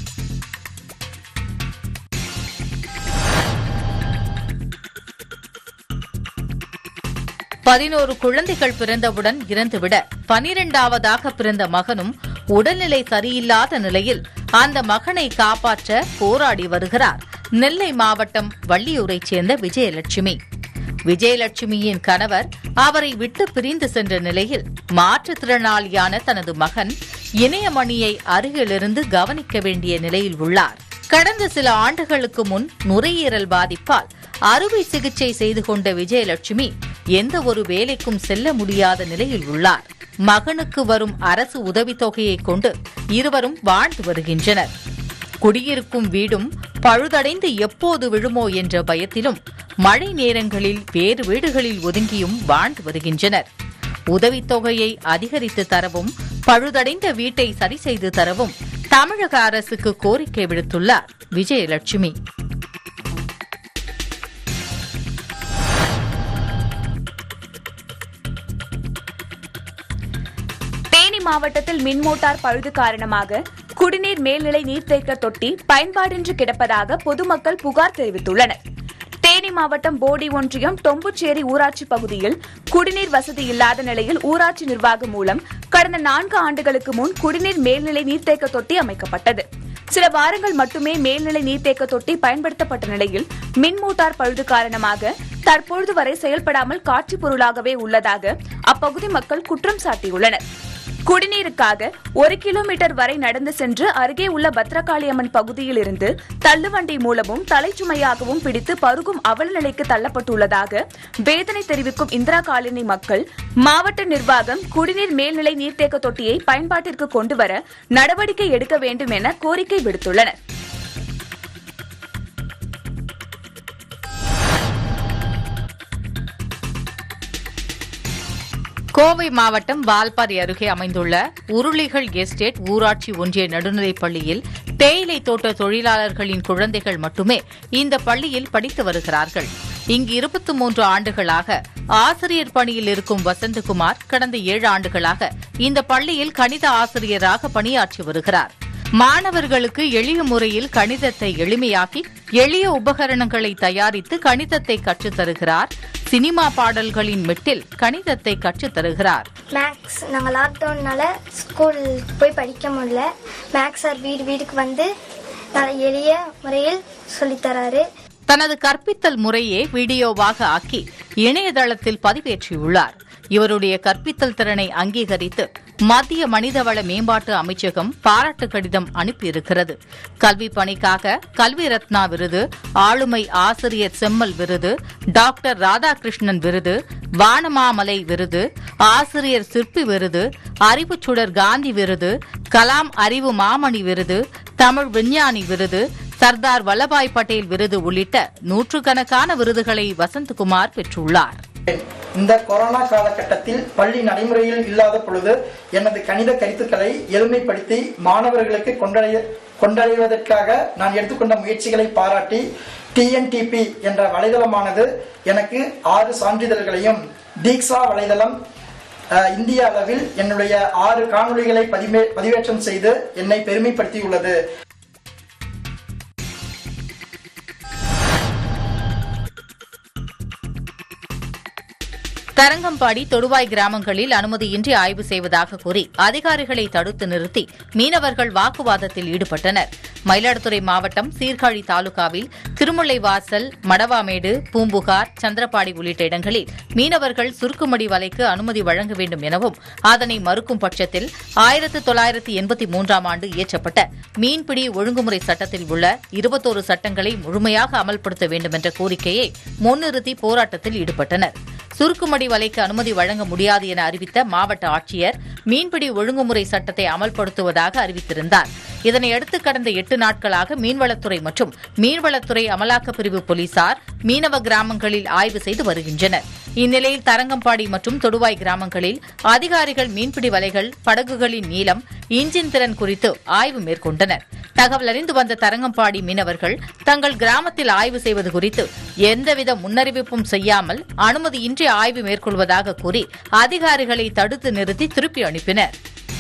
பதினோரு குழந்தைகள் பிறந்தவுடன் இறந்துவிட பனிரெண்டாவதாக பிறந்த மகனும் உடல்நிலை சரியில்லாத நிலையில் அந்த மகனை காப்பாற்ற போராடி வருகிறார் நெல்லை மாவட்டம் வள்ளியூரைச் சேர்ந்த விஜயலட்சுமி விஜயலட்சுமியின் கணவர் அவரை விட்டு பிரிந்து சென்ற நிலையில் மாற்றுத்திறனாளியான தனது மகன் இணையமணியை அருகிலிருந்து கவனிக்க வேண்டிய நிலையில் உள்ளார் கடந்த சில ஆண்டுகளுக்கு முன் நுரையீரல் பாதிப்பால் அறுவை சிகிச்சை செய்து கொண்ட விஜயலட்சுமி எந்த ஒரு வேலைக்கும் செல்ல முடியாத நிலையில் உள்ளார் மகனுக்கு வரும் அரசு உதவித்தொகையை கொண்டு இருவரும் வாழ்ந்து வருகின்றனர் குடியிருக்கும் வீடும் பழுதடைந்து எப்போது விழுமோ என்ற பயத்திலும் மழை நேரங்களில் வேறு வீடுகளில் ஒதுங்கியும் வாழ்ந்து வருகின்றனர் உதவித்தொகையை அதிகரித்து தரவும் பழுதடைந்த வீட்டை சரி செய்து தரவும் தமிழக அரசுக்கு கோரிக்கை விடுத்துள்ளார் விஜயலட்சுமி தேனி மாவட்டத்தில் மின் மோட்டார் பழுது காரணமாக குடிநீர் மேல்நிலை நீர்த்தேக்க தொட்டி பயன்பாடின்றி கிடப்பதாக பொதுமக்கள் புகார் தெரிவித்துள்ளனர் தேனி மாவட்டம் போடி ஒன்றியம் தொம்புச்சேரி ஊராட்சி பகுதியில் குடிநீர் வசதி இல்லாத நிலையில் ஊராட்சி நிர்வாகம் மூலம் கடந்த நான்கு ஆண்டுகளுக்கு முன் குடிநீர் மேல்நிலை நீர்த்தேக்க தொட்டி அமைக்கப்பட்டது சில வாரங்கள் மட்டுமே மேல்நிலை நீர்த்தேக்க தொட்டி பயன்படுத்தப்பட்ட நிலையில் மின் மோட்டார் பழுது காரணமாக தற்பொழுது வரை செயல்படாமல் காட்சி பொருளாகவே உள்ளதாக அப்பகுதி மக்கள் குற்றம் சாட்டியுள்ளனர் குடிநீருக்காக ஒரு கிலோமீட்டர் வரை நடந்து சென்று அருகே உள்ள பத்ரகாளியம்மன் பகுதியில் இருந்து தள்ளுவண்டி மூலமும் தலைச்சுமையாகவும் பிடித்து பருகும் அவல நிலைக்கு தள்ளப்பட்டுள்ளதாக வேதனை தெரிவிக்கும் இந்திரா காலனி மக்கள் மாவட்ட நிர்வாகம் குடிநீர் மேல்நிலை நீர்த்தேக்க தொட்டியை பயன்பாட்டிற்கு கொண்டு வர நடவடிக்கை எடுக்க வேண்டும் என கோரிக்கை விடுத்துள்ளனர் கோவை மாவட்டம் வால்பாறை அருகே அமைந்துள்ள உருளிகள் எஸ்டேட் ஊராட்சி ஒன்றிய நடுநிலைப் பள்ளியில் தேயிலை தோட்ட தொழிலாளர்களின் குழந்தைகள் மட்டுமே இந்த பள்ளியில் படித்து வருகிறார்கள் இங்கு இருபத்தி மூன்று ஆண்டுகளாக ஆசிரியர் பணியில் இருக்கும் வசந்தகுமார் கடந்த ஏழு ஆண்டுகளாக இந்த பள்ளியில் கணித ஆசிரியராக பணியாற்றி வருகிறார் மாணவர்களுக்கு எளிய முறையில் கணிதத்தை எளிமையாக்கி எளிய உபகரணங்களை தயாரித்து கணிதத்தை கற்றுத் தருகிறார் சினிமா பாடல்களின் மெட்டில் கணிதத்தை கற்றுத் தருகிறார் மேக்ஸ் நாங்கள் லாக்டவுன்னால ஸ்கூல் போய் படிக்க முடியல மேக்ஸ் சார் வீடு வீட்டுக்கு வந்து நல்ல எளிய முறையில் சொல்லித்தராரு தனது கற்பித்தல் முறையே வீடியோவாக ஆக்கி இணையதளத்தில் பதிவேற்றியுள்ளார் இவருடைய கற்பித்தல் திறனை அங்கீகரித்து மத்திய மனிதவள மேம்பாட்டு அமைச்சகம் பாராட்டு கடிதம் அனுப்பியிருக்கிறது கல்வி பணிக்காக கல்வி ரத்னா விருது ஆளுமை ஆசிரியர் செம்மல் விருது டாக்டர் ராதாகிருஷ்ணன் விருது வானமாமலை விருது ஆசிரியர் சிற்பி விருது அறிவுச்சுடர் காந்தி விருது கலாம் அறிவு மாமணி விருது தமிழ் விஞ்ஞானி விருது சர்தார் வல்லபாய் பட்டேல் விருது உள்ளிட்ட நூற்றுக்கணக்கான விருதுகளை வசந்தகுமார் பெற்றுள்ளார் இந்த கொரோனா காலகட்டத்தில் பள்ளி நடைமுறையில் இல்லாத பொழுது எனது கணித கருத்துக்களை எளிமைப்படுத்தி மாணவர்களுக்கு கொண்டடைய கொண்டடைவதற்காக நான் எடுத்துக்கொண்ட முயற்சிகளை பாராட்டி டிஎன்டிபி என்ற வலைதளமானது எனக்கு ஆறு சான்றிதழ்களையும் தீக்ஷா வலைதளம் அஹ், இந்திய அளவில் என்னுடைய ஆறு காணொளிகளை பதிவே பதிவேற்றம் செய்து என்னை பெருமைப்படுத்தியுள்ளது தரங்கம்பாடி தொடுவாய் கிராமங்களில் அனுமதியின்றி ஆய்வு செய்வதாக கூறி அதிகாரிகளை தடுத்து நிறுத்தி மீனவர்கள் வாக்குவாதத்தில் ஈடுபட்டனர் மயிலாடுதுறை மாவட்டம் சீர்காழி தாலுகாவில் திருமுல்லைவாசல் மடவாமேடு பூம்புகார் சந்திரபாடி உள்ளிட்ட இடங்களில் மீனவர்கள் சுருக்குமடி வலைக்கு அனுமதி வழங்க வேண்டும் எனவும் அதனை மறுக்கும் பட்சத்தில் ஆயிரத்து தொள்ளாயிரத்து எண்பத்தி மூன்றாம் ஆண்டு இயற்றப்பட்ட மீன்பிடி ஒழுங்குமுறை சட்டத்தில் உள்ள இருபத்தோரு சட்டங்களை முழுமையாக அமல்படுத்த வேண்டும் என்ற கோரிக்கையை முன்னிறுத்தி போராட்டத்தில் ஈடுபட்டனர் சுருக்குமடி வலைக்கு அனுமதி வழங்க முடியாது என அறிவித்த மாவட்ட ஆட்சியர் மீன்பிடி ஒழுங்குமுறை சட்டத்தை அமல்படுத்துவதாக அறிவித்திருந்தார் இதனையடுத்து கடந்த எட்டு நாட்களாக மீன்வளத்துறை மற்றும் மீன்வளத்துறை அமலாக்கப் பிரிவு போலீசார் மீனவ கிராமங்களில் ஆய்வு செய்து வருகின்றனர் இந்நிலையில் தரங்கம்பாடி மற்றும் தொடுவாய் கிராமங்களில் அதிகாரிகள் மீன்பிடி வலைகள் படகுகளின் நீளம் இன்ஜின் திறன் குறித்து ஆய்வு மேற்கொண்டனர் தகவல் அறிந்து வந்த தரங்கம்பாடி மீனவர்கள் தங்கள் கிராமத்தில் ஆய்வு செய்வது குறித்து எந்தவித முன்னறிவிப்பும் செய்யாமல் அனுமதியின்றி ஆய்வு மேற்கொள்வதாக கூறி அதிகாரிகளை தடுத்து நிறுத்தி திருப்பி அனுப்பினர்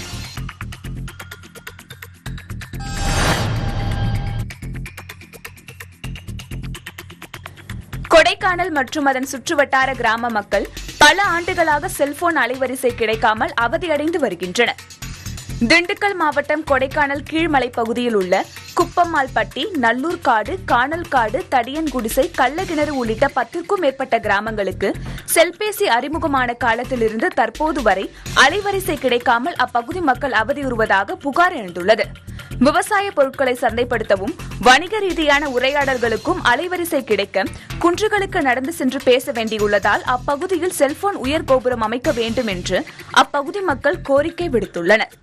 கொடைக்கானல் மற்றும் அதன் சுற்றுவட்டார கிராம மக்கள் பல ஆண்டுகளாக செல்போன் அலைவரிசை கிடைக்காமல் அவதியடைந்து வருகின்றனர் திண்டுக்கல் மாவட்டம் கொடைக்கானல் கீழ்மலை பகுதியில் உள்ள குப்பம்மாள்பட்டி நல்லூர்காடு காணல்காடு தடியன்குடிசை கள்ளக்கிணறு உள்ளிட்ட பத்திற்கும் மேற்பட்ட கிராமங்களுக்கு செல்பேசி அறிமுகமான காலத்திலிருந்து தற்போது வரை அலைவரிசை கிடைக்காமல் அப்பகுதி மக்கள் அவதியுறுவதாக புகார் எழுந்துள்ளது விவசாய பொருட்களை சந்தைப்படுத்தவும் வணிக ரீதியான உரையாடல்களுக்கும் அலைவரிசை கிடைக்க குன்றுகளுக்கு நடந்து சென்று பேச வேண்டியுள்ளதால் அப்பகுதியில் செல்போன் உயர் கோபுரம் அமைக்க வேண்டும் என்று அப்பகுதி மக்கள் கோரிக்கை விடுத்துள்ளனர்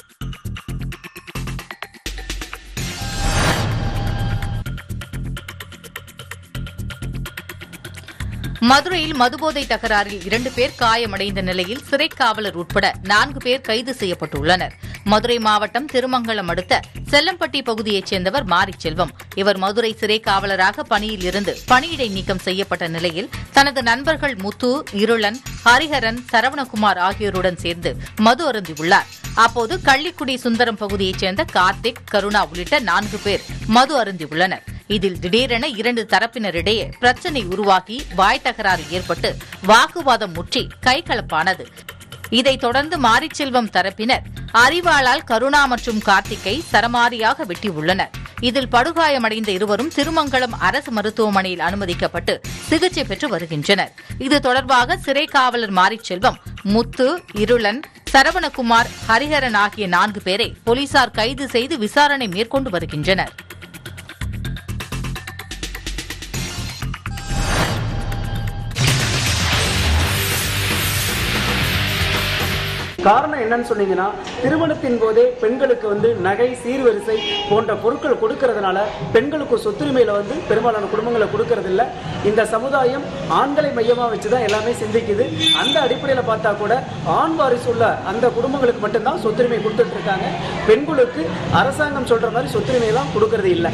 மதுரையில் மதுபோதை தகராறில் இரண்டு பேர் காயமடைந்த நிலையில் சிறை காவலர் உட்பட நான்கு பேர் கைது செய்யப்பட்டுள்ளனர் மதுரை மாவட்டம் திருமங்கலம் அடுத்த செல்லம்பட்டி பகுதியைச் சேர்ந்தவர் மாரிச்செல்வம் இவர் மதுரை சிறை காவலராக பணியில் இருந்து பணியிடை நீக்கம் செய்யப்பட்ட நிலையில் தனது நண்பர்கள் முத்து இருளன் ஹரிஹரன் சரவணகுமார் ஆகியோருடன் சேர்ந்து மது அருந்தியுள்ளார் அப்போது கள்ளிக்குடி சுந்தரம் பகுதியைச் சேர்ந்த கார்த்திக் கருணா உள்ளிட்ட நான்கு பேர் மது அருந்தியுள்ளனர் இதில் திடீரென இரண்டு தரப்பினரிடையே பிரச்சனை உருவாகி வாய் தகராறு ஏற்பட்டு வாக்குவாதம் முற்றி கைகலப்பானது இதைத் தொடர்ந்து மாரிச்செல்வம் தரப்பினர் அறிவாளால் கருணா மற்றும் கார்த்திக்கை சரமாரியாக வெட்டியுள்ளனர் இதில் படுகாயமடைந்த இருவரும் திருமங்கலம் அரசு மருத்துவமனையில் அனுமதிக்கப்பட்டு சிகிச்சை பெற்று வருகின்றனர் இது தொடர்பாக சிறை காவலர் மாரிச்செல்வம் முத்து இருளன் சரவணகுமார் ஹரிஹரன் ஆகிய நான்கு பேரை போலீசார் கைது செய்து விசாரணை மேற்கொண்டு வருகின்றனர் காரணம் என்னன்னு சொன்னீங்கன்னா திருமணத்தின் போதே பெண்களுக்கு வந்து நகை சீர்வரிசை போன்ற பொருட்கள் கொடுக்கறதுனால பெண்களுக்கு சொத்துரிமையில வந்து பெரும்பாலான குடும்பங்களை கொடுக்கறது இல்ல இந்த சமுதாயம் ஆண்களை மையமா வச்சுதான் எல்லாமே சிந்திக்குது அந்த அடிப்படையில பார்த்தா கூட ஆண் வாரிசு உள்ள அந்த குடும்பங்களுக்கு மட்டும்தான் சொத்துரிமை கொடுத்துட்டு இருக்காங்க பெண்களுக்கு அரசாங்கம் சொல்ற மாதிரி சொத்துரிமை எல்லாம் கொடுக்கறது இல்லை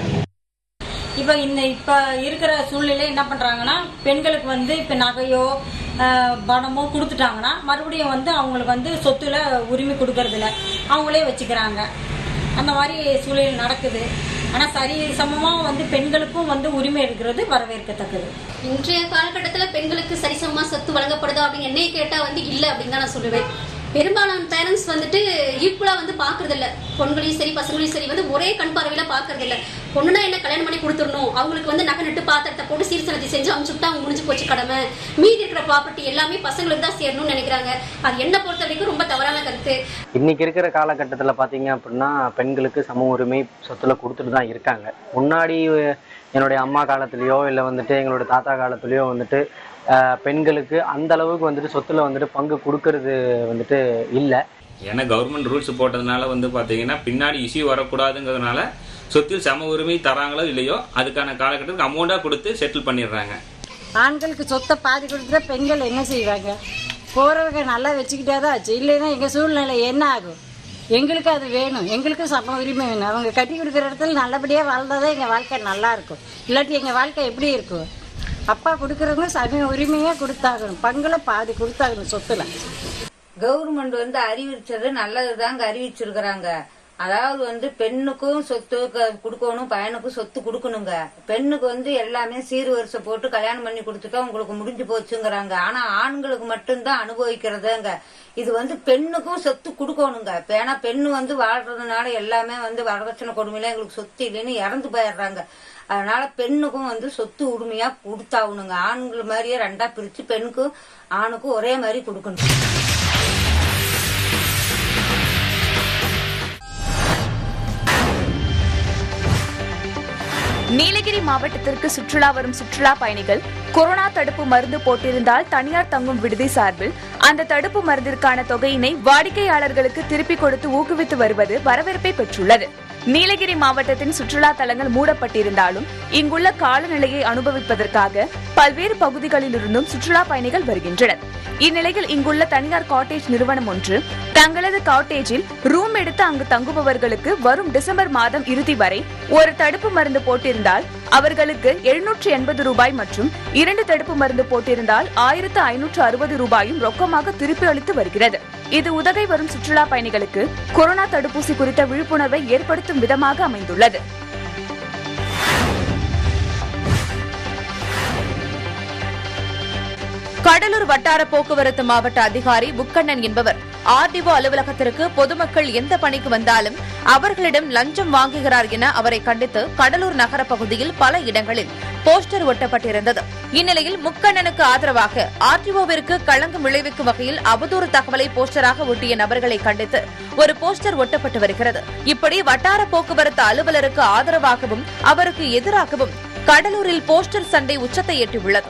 இப்போ இந்த இப்போ இருக்கிற சூழ்நிலை என்ன பண்ணுறாங்கன்னா பெண்களுக்கு வந்து இப்போ நகையோ ஆஹ், பணமோ கொடுத்துட்டாங்கன்னா மறுபடியும் வந்து அவங்களுக்கு வந்து சொத்துல உரிமை கொடுக்கறதில்ல அவங்களே வச்சுக்கிறாங்க அந்த மாதிரி சூழ்நிலை நடக்குது ஆனால் சரி சமமாக வந்து பெண்களுக்கும் வந்து உரிமை இருக்கிறது வரவேற்கத்தக்கது இன்றைய காலகட்டத்தில் பெண்களுக்கு சரிசமமா சொத்து வழங்கப்படுதா அப்படின்னு என்னைய கேட்டா வந்து இல்லை அப்படின்னு தான் நான் சொல்லுவேன் பெரும்பாலான பேரண்ட்ஸ் வந்துட்டு ஈக்குவலா வந்து பாக்குறது இல்ல பொண்களையும் சரி பசங்களையும் சரி வந்து ஒரே கண் பார்வையில பாக்குறது இல்ல பொண்ணுனா என்ன கல்யாணம் பண்ணி கொடுத்துடணும் அவங்களுக்கு வந்து நகை நட்டு பாத்திரத்தை போட்டு சீர்சனத்தை செஞ்சு அமுச்சுட்டா அவங்க முடிஞ்சு போச்சு கடமை மீதி இருக்கிற ப்ராப்பர்ட்டி எல்லாமே பசங்களுக்கு தான் சேரணும்னு நினைக்கிறாங்க அது என்ன பொறுத்த வரைக்கும் ரொம்ப தவறான கருத்து இன்னைக்கு இருக்கிற காலகட்டத்தில் பார்த்தீங்க அப்படின்னா பெண்களுக்கு சம உரிமை சொத்துல கொடுத்துட்டு தான் இருக்காங்க முன்னாடி என்னுடைய அம்மா காலத்துலேயோ இல்லை வந்துட்டு எங்களோட தாத்தா காலத்துலேயோ வந்துட்டு ஆஹ், பெண்களுக்கு அந்த அளவுக்கு வந்துட்டு சொத்துல வந்துட்டு பங்கு கொடுக்கறது வந்துட்டு இல்லை ஏன்னா கவர்மெண்ட் ரூல்ஸ் போட்டதுனால வந்து பார்த்தீங்கன்னா பின்னாடி இஷ்யூ வரக்கூடாதுங்கிறதுனால சொத்தில் சம உரிமை தராங்களோ இல்லையோ அதுக்கான காலகட்டத்துக்கு அமௌண்ட்டாக கொடுத்து செட்டில் பண்ணிடுறாங்க ஆண்களுக்கு சொத்தை பாதி கொடுத்துட்டா பெண்கள் என்ன செய்வாங்க போறவங்க நல்லா வச்சுக்கிட்டே தான் ஆச்சு இல்லைன்னா எங்கள் சூழ்நிலை என்ன ஆகும் எங்களுக்கு அது வேணும் எங்களுக்கு சம உரிமை வேணும் அவங்க கட்டி கொடுக்குற இடத்துல நல்லபடியாக வாழ்ந்தாதான் எங்கள் வாழ்க்கை நல்லா இருக்கும் இல்லாட்டி எங்கள் வாழ்க்கை எப்படி இருக்கும் அப்பா கொடுக்குறவங்க சம உரிமையாக கொடுத்தாகணும் பங்குல பாதி கொடுத்தாகணும் சொத்துல கவர்மெண்ட் வந்து அறிவிச்சது நல்லதுதாங்க அறிவிச்சிருக்கிறாங்க அதாவது வந்து பெண்ணுக்கும் சொத்து க- கொடுக்கணும் பையனுக்கும் சொத்து கொடுக்கணுங்க பெண்ணுக்கு வந்து எல்லாமே சீர்வரிசை போட்டு கல்யாணம் பண்ணி கொடுத்துட்டா உங்களுக்கு முடிஞ்சு போச்சுங்கிறாங்க ஆனா ஆண்களுக்கு மட்டும்தான் அனுபவிக்கிறதுங்க இது வந்து பெண்ணுக்கும் சொத்து கொடுக்கணுங்க இப்ப ஏன்னா பெண்ணு வந்து வாழ்றதுனால எல்லாமே வந்து வரதட்சணை கொடுமையில எங்களுக்கு சொத்து இல்லைன்னு இறந்து போயிடுறாங்க அதனால பெண்ணுக்கும் வந்து சொத்து உரிமையா கொடுத்தாகணுங்க ஆண்கள் மாதிரியே ரெண்டா பிரிச்சு பெண்ணுக்கும் ஆணுக்கும் ஒரே மாதிரி கொடுக்கணும் நீலகிரி மாவட்டத்திற்கு சுற்றுலா வரும் சுற்றுலா பயணிகள் கொரோனா தடுப்பு மருந்து போட்டிருந்தால் தனியார் தங்கும் விடுதி சார்பில் அந்த தடுப்பு மருந்திற்கான தொகையினை வாடிக்கையாளர்களுக்கு திருப்பிக் கொடுத்து ஊக்குவித்து வருவது வரவேற்பை பெற்றுள்ளது நீலகிரி மாவட்டத்தின் சுற்றுலா தலங்கள் மூடப்பட்டிருந்தாலும் இங்குள்ள காலநிலையை அனுபவிப்பதற்காக பல்வேறு பகுதிகளிலிருந்தும் சுற்றுலா பயணிகள் வருகின்றனர் இந்நிலையில் இங்குள்ள தனியார் காட்டேஜ் நிறுவனம் ஒன்று தங்களது காட்டேஜில் ரூம் எடுத்து அங்கு தங்குபவர்களுக்கு வரும் டிசம்பர் மாதம் இறுதி வரை ஒரு தடுப்பு மருந்து போட்டிருந்தால் அவர்களுக்கு எழுநூற்று எண்பது ரூபாய் மற்றும் இரண்டு தடுப்பு மருந்து போட்டிருந்தால் ஆயிரத்து ஐநூற்று அறுபது ரூபாயும் ரொக்கமாக திருப்பி அளித்து வருகிறது இது உதகை வரும் சுற்றுலா பயணிகளுக்கு கொரோனா தடுப்பூசி குறித்த விழிப்புணர்வை ஏற்படுத்தும் விதமாக அமைந்துள்ளது கடலூர் வட்டார போக்குவரத்து மாவட்ட அதிகாரி புக்கண்ணன் என்பவர் ஆர்டிஓ அலுவலகத்திற்கு பொதுமக்கள் எந்த பணிக்கு வந்தாலும் அவர்களிடம் லஞ்சம் வாங்குகிறார் என அவரை கண்டித்து கடலூர் நகர பகுதியில் பல இடங்களில் போஸ்டர் ஒட்டப்பட்டிருந்தது இந்நிலையில் முக்கண்ணனுக்கு ஆதரவாக ஆர்டிஓவிற்கு களங்கம் விளைவிக்கும் வகையில் அவதூறு தகவலை போஸ்டராக ஒட்டிய நபர்களை கண்டித்து ஒரு போஸ்டர் ஒட்டப்பட்டு வருகிறது இப்படி வட்டார போக்குவரத்து அலுவலருக்கு ஆதரவாகவும் அவருக்கு எதிராகவும் கடலூரில் போஸ்டர் சண்டை உச்சத்தை எட்டியுள்ளது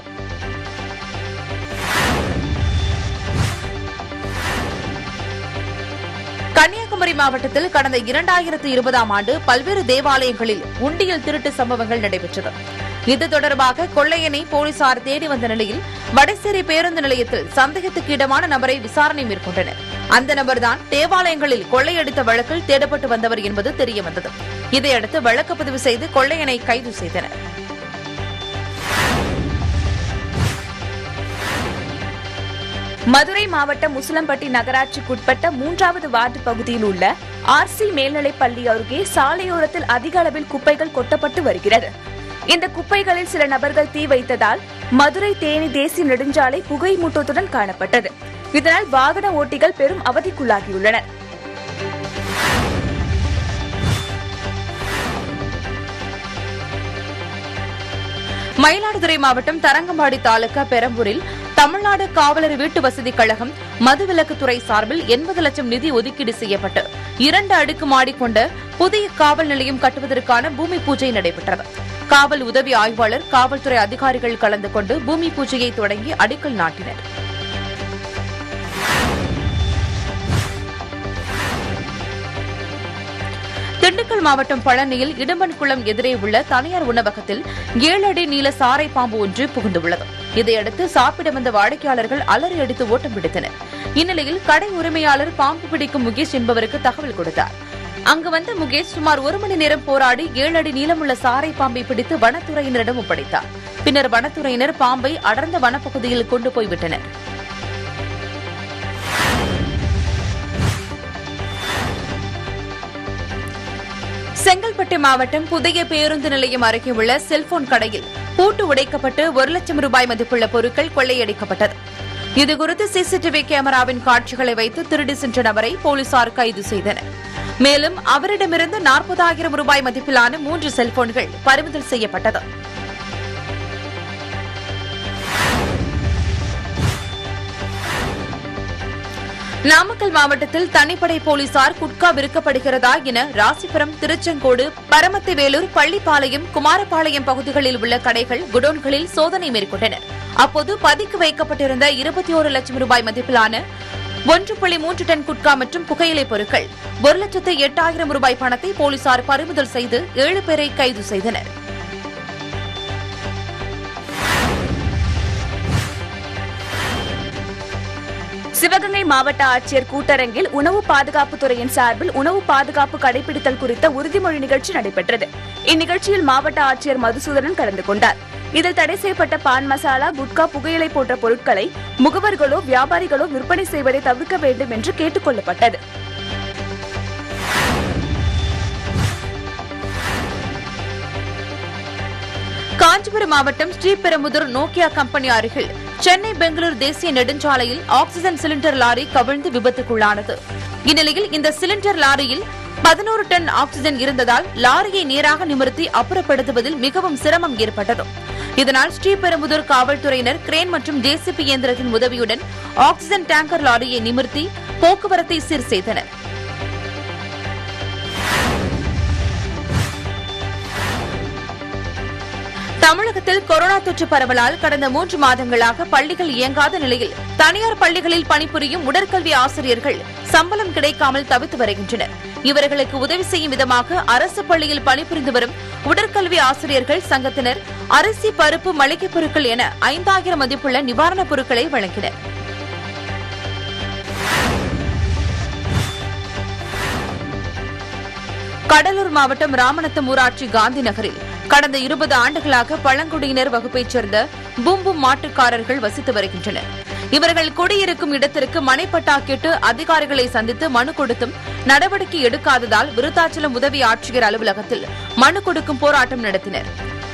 கன்னியாகுமரி மாவட்டத்தில் கடந்த இரண்டாயிரத்து இருபதாம் ஆண்டு பல்வேறு தேவாலயங்களில் உண்டியல் திருட்டு சம்பவங்கள் நடைபெற்றது இது தொடர்பாக கொள்ளையனை போலீசார் தேடி வந்த நிலையில் வடசேரி பேருந்து நிலையத்தில் சந்தேகத்துக்கு இடமான நபரை விசாரணை மேற்கொண்டனர் அந்த நபர்தான் தேவாலயங்களில் கொள்ளையடித்த வழக்கில் தேடப்பட்டு வந்தவர் என்பது தெரியவந்தது இதையடுத்து வழக்கு பதிவு செய்து கொள்ளையனை கைது செய்தனர் மதுரை மாவட்டம் முசலம்பட்டி நகராட்சிக்குட்பட்ட மூன்றாவது வார்டு பகுதியில் உள்ள ஆர்சி மேல்நிலைப் பள்ளி அருகே சாலையோரத்தில் அதிக அளவில் குப்பைகள் கொட்டப்பட்டு வருகிறது இந்த குப்பைகளில் சில நபர்கள் தீ வைத்ததால் மதுரை தேனி தேசிய நெடுஞ்சாலை புகை மூட்டத்துடன் காணப்பட்டது இதனால் வாகன ஓட்டிகள் பெரும் அவதிக்குள்ளாகியுள்ளனர் மயிலாடுதுறை மாவட்டம் தரங்கம்பாடி தாலுகா பெரம்பூரில் தமிழ்நாடு காவலர் வீட்டு வசதி கழகம் மதுவிலக்குத்துறை சார்பில் எண்பது லட்சம் நிதி ஒதுக்கீடு செய்யப்பட்டு இரண்டு அடுக்கு மாடி கொண்ட புதிய காவல் நிலையம் கட்டுவதற்கான பூமி பூஜை நடைபெற்றது காவல் உதவி ஆய்வாளர் காவல்துறை அதிகாரிகள் கலந்து கொண்டு பூமி பூஜையை தொடங்கி அடிக்கல் நாட்டினர் திண்டுக்கல் மாவட்டம் பழனியில் இடும்பன்குளம் எதிரே உள்ள தனியார் உணவகத்தில் ஏழு அடி நீள சாரை பாம்பு ஒன்று புகுந்துள்ளது இதையடுத்து சாப்பிட வந்த வாடிக்கையாளர்கள் அலறி அடித்து ஓட்டம் பிடித்தனர் இந்நிலையில் கடை உரிமையாளர் பாம்பு பிடிக்கும் முகேஷ் என்பவருக்கு தகவல் கொடுத்தார் அங்கு வந்த முகேஷ் சுமார் ஒரு மணி நேரம் போராடி ஏழு அடி நீளமுள்ள சாரை பாம்பை பிடித்து வனத்துறையினரிடம் ஒப்படைத்தார் பின்னர் வனத்துறையினர் பாம்பை அடர்ந்த வனப்பகுதியில் கொண்டு போய்விட்டனர் செங்கல்பட்டு மாவட்டம் புதிய பேருந்து நிலையம் அருகே உள்ள செல்போன் கடையில் பூட்டு உடைக்கப்பட்டு ஒரு லட்சம் ரூபாய் மதிப்புள்ள பொருட்கள் கொள்ளையடிக்கப்பட்டது இதுகுறித்து சிசிடிவி கேமராவின் காட்சிகளை வைத்து திருடி சென்ற நபரை போலீசார் கைது செய்தனர் மேலும் அவரிடமிருந்து நாற்பதாயிரம் ரூபாய் மதிப்பிலான மூன்று செல்போன்கள் பறிமுதல் செய்யப்பட்டது நாமக்கல் மாவட்டத்தில் தனிப்படை போலீசார் குட்கா விற்கப்படுகிறதா என ராசிபுரம் திருச்செங்கோடு பரமத்திவேலூர் பள்ளிப்பாளையம் குமாரபாளையம் பகுதிகளில் உள்ள கடைகள் குடோன்களில் சோதனை மேற்கொண்டனர் அப்போது பதுக்கி வைக்கப்பட்டிருந்த இருபத்தி ஒரு லட்சம் ரூபாய் மதிப்பிலான ஒன்று புள்ளி மூன்று டன் குட்கா மற்றும் புகையிலை பொருட்கள் ஒரு லட்சத்து எட்டாயிரம் ரூபாய் பணத்தை போலீசார் பறிமுதல் செய்து ஏழு பேரை கைது செய்தனர் சிவகங்கை மாவட்ட ஆட்சியர் கூட்டரங்கில் உணவு பாதுகாப்புத் துறையின் சார்பில் உணவு பாதுகாப்பு கடைபிடித்தல் குறித்த உறுதிமொழி நிகழ்ச்சி நடைபெற்றது இந்நிகழ்ச்சியில் மாவட்ட ஆட்சியர் மதுசூதனன் கலந்து கொண்டார் இதில் தடை செய்யப்பட்ட பான் மசாலா குட்கா புகையிலை போன்ற பொருட்களை முகவர்களோ வியாபாரிகளோ விற்பனை செய்வதை தவிர்க்க வேண்டும் என்று கேட்டுக் கொள்ளப்பட்டது காஞ்சிபுரம் மாவட்டம் ஸ்ரீபெரும்புதூர் நோக்கியா கம்பெனி அருகில் சென்னை பெங்களூர் தேசிய நெடுஞ்சாலையில் ஆக்ஸிஜன் சிலிண்டர் லாரி கவிழ்ந்து விபத்துக்குள்ளானது இந்நிலையில் இந்த சிலிண்டர் லாரியில் பதினோரு டன் ஆக்ஸிஜன் இருந்ததால் லாரியை நேராக நிமிர்த்தி அப்புறப்படுத்துவதில் மிகவும் சிரமம் ஏற்பட்டது இதனால் ஸ்ரீபெரும்புதூர் காவல்துறையினர் கிரேன் மற்றும் ஜேசிபி இயந்திரத்தின் உதவியுடன் ஆக்ஸிஜன் டேங்கர் லாரியை நிமிர்த்தி போக்குவரத்தை சீர் செய்தனர் தமிழகத்தில் கொரோனா தொற்று பரவலால் கடந்த மூன்று மாதங்களாக பள்ளிகள் இயங்காத நிலையில் தனியார் பள்ளிகளில் பணிபுரியும் உடற்கல்வி ஆசிரியர்கள் சம்பளம் கிடைக்காமல் தவித்து வருகின்றனர் இவர்களுக்கு உதவி செய்யும் விதமாக அரசு பள்ளியில் பணிபுரிந்து வரும் உடற்கல்வி ஆசிரியர்கள் சங்கத்தினர் அரிசி பருப்பு மளிகைப் பொருட்கள் என ஐந்தாயிரம் மதிப்புள்ள நிவாரணப் பொருட்களை வழங்கினர் கடலூர் மாவட்டம் ராமநத்தம் ஊராட்சி காந்தி நகரில் கடந்த இருபது ஆண்டுகளாக பழங்குடியினர் வகுப்பைச் சேர்ந்த பூம்பும் மாட்டுக்காரர்கள் வசித்து வருகின்றனர் இவர்கள் குடியிருக்கும் இடத்திற்கு மனைப்பட்டா கேட்டு அதிகாரிகளை சந்தித்து மனு கொடுத்தும் நடவடிக்கை எடுக்காததால் விருத்தாச்சலம் உதவி ஆட்சியர் அலுவலகத்தில் மனு கொடுக்கும் போராட்டம் நடத்தினர்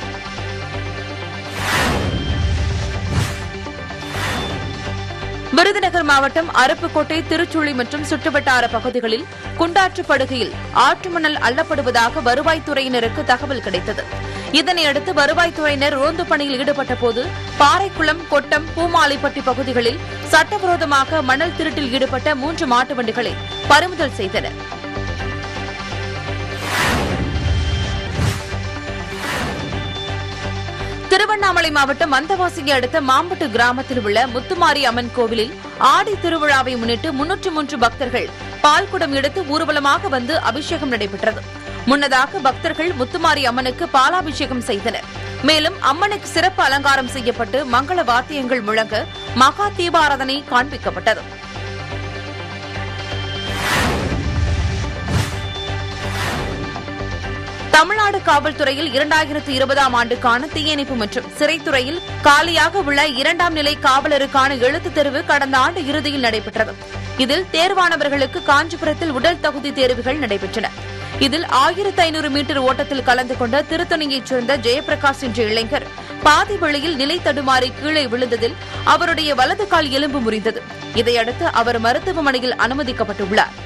விருதுநகர் மாவட்டம் அருப்புக்கோட்டை திருச்சுழி மற்றும் சுற்றுவட்டார பகுதிகளில் குண்டாற்றுப்படுகையில் ஆற்று மணல் அள்ளப்படுவதாக வருவாய்த்துறையினருக்கு தகவல் கிடைத்தது இதனையடுத்து வருவாய்த்துறையினர் ரோந்து பணியில் ஈடுபட்ட போது பாறைக்குளம் கொட்டம் பூமாலைப்பட்டி பகுதிகளில் சட்டவிரோதமாக மணல் திருட்டில் ஈடுபட்ட மூன்று மாட்டு வண்டிகளை பறிமுதல் செய்தனர் திருவண்ணாமலை மாவட்டம் மந்தவாசியை அடுத்த மாம்பட்டு கிராமத்தில் உள்ள முத்துமாரி அம்மன் கோவிலில் ஆடி திருவிழாவை முன்னிட்டு முன்னூற்று மூன்று பக்தர்கள் பால்குடம் எடுத்து ஊர்வலமாக வந்து அபிஷேகம் நடைபெற்றது முன்னதாக பக்தர்கள் முத்துமாரி அம்மனுக்கு பாலாபிஷேகம் செய்தனர் மேலும் அம்மனுக்கு சிறப்பு அலங்காரம் செய்யப்பட்டு மங்கள வாத்தியங்கள் முழங்க மகா தீபாராதனை காண்பிக்கப்பட்டது தமிழ்நாடு காவல்துறையில் இரண்டாயிரத்து இருபதாம் ஆண்டுக்கான தீயணைப்பு மற்றும் சிறைத்துறையில் காலியாக உள்ள இரண்டாம் நிலை காவலருக்கான எழுத்துத் தேர்வு கடந்த ஆண்டு இறுதியில் நடைபெற்றது இதில் தேர்வானவர்களுக்கு காஞ்சிபுரத்தில் உடல் தகுதி தேர்வுகள் நடைபெற்றன இதில் ஆயிரத்து ஐநூறு மீட்டர் ஓட்டத்தில் கலந்து கொண்ட திருத்தணியைச் சேர்ந்த ஜெயபிரகாஷ் என்ற இளைஞர் பாதி வழியில் நிலை தடுமாறி கீழே விழுந்ததில் அவருடைய வலது கால் எலும்பு முறிந்தது இதையடுத்து அவர் மருத்துவமனையில் அனுமதிக்கப்பட்டுள்ளார்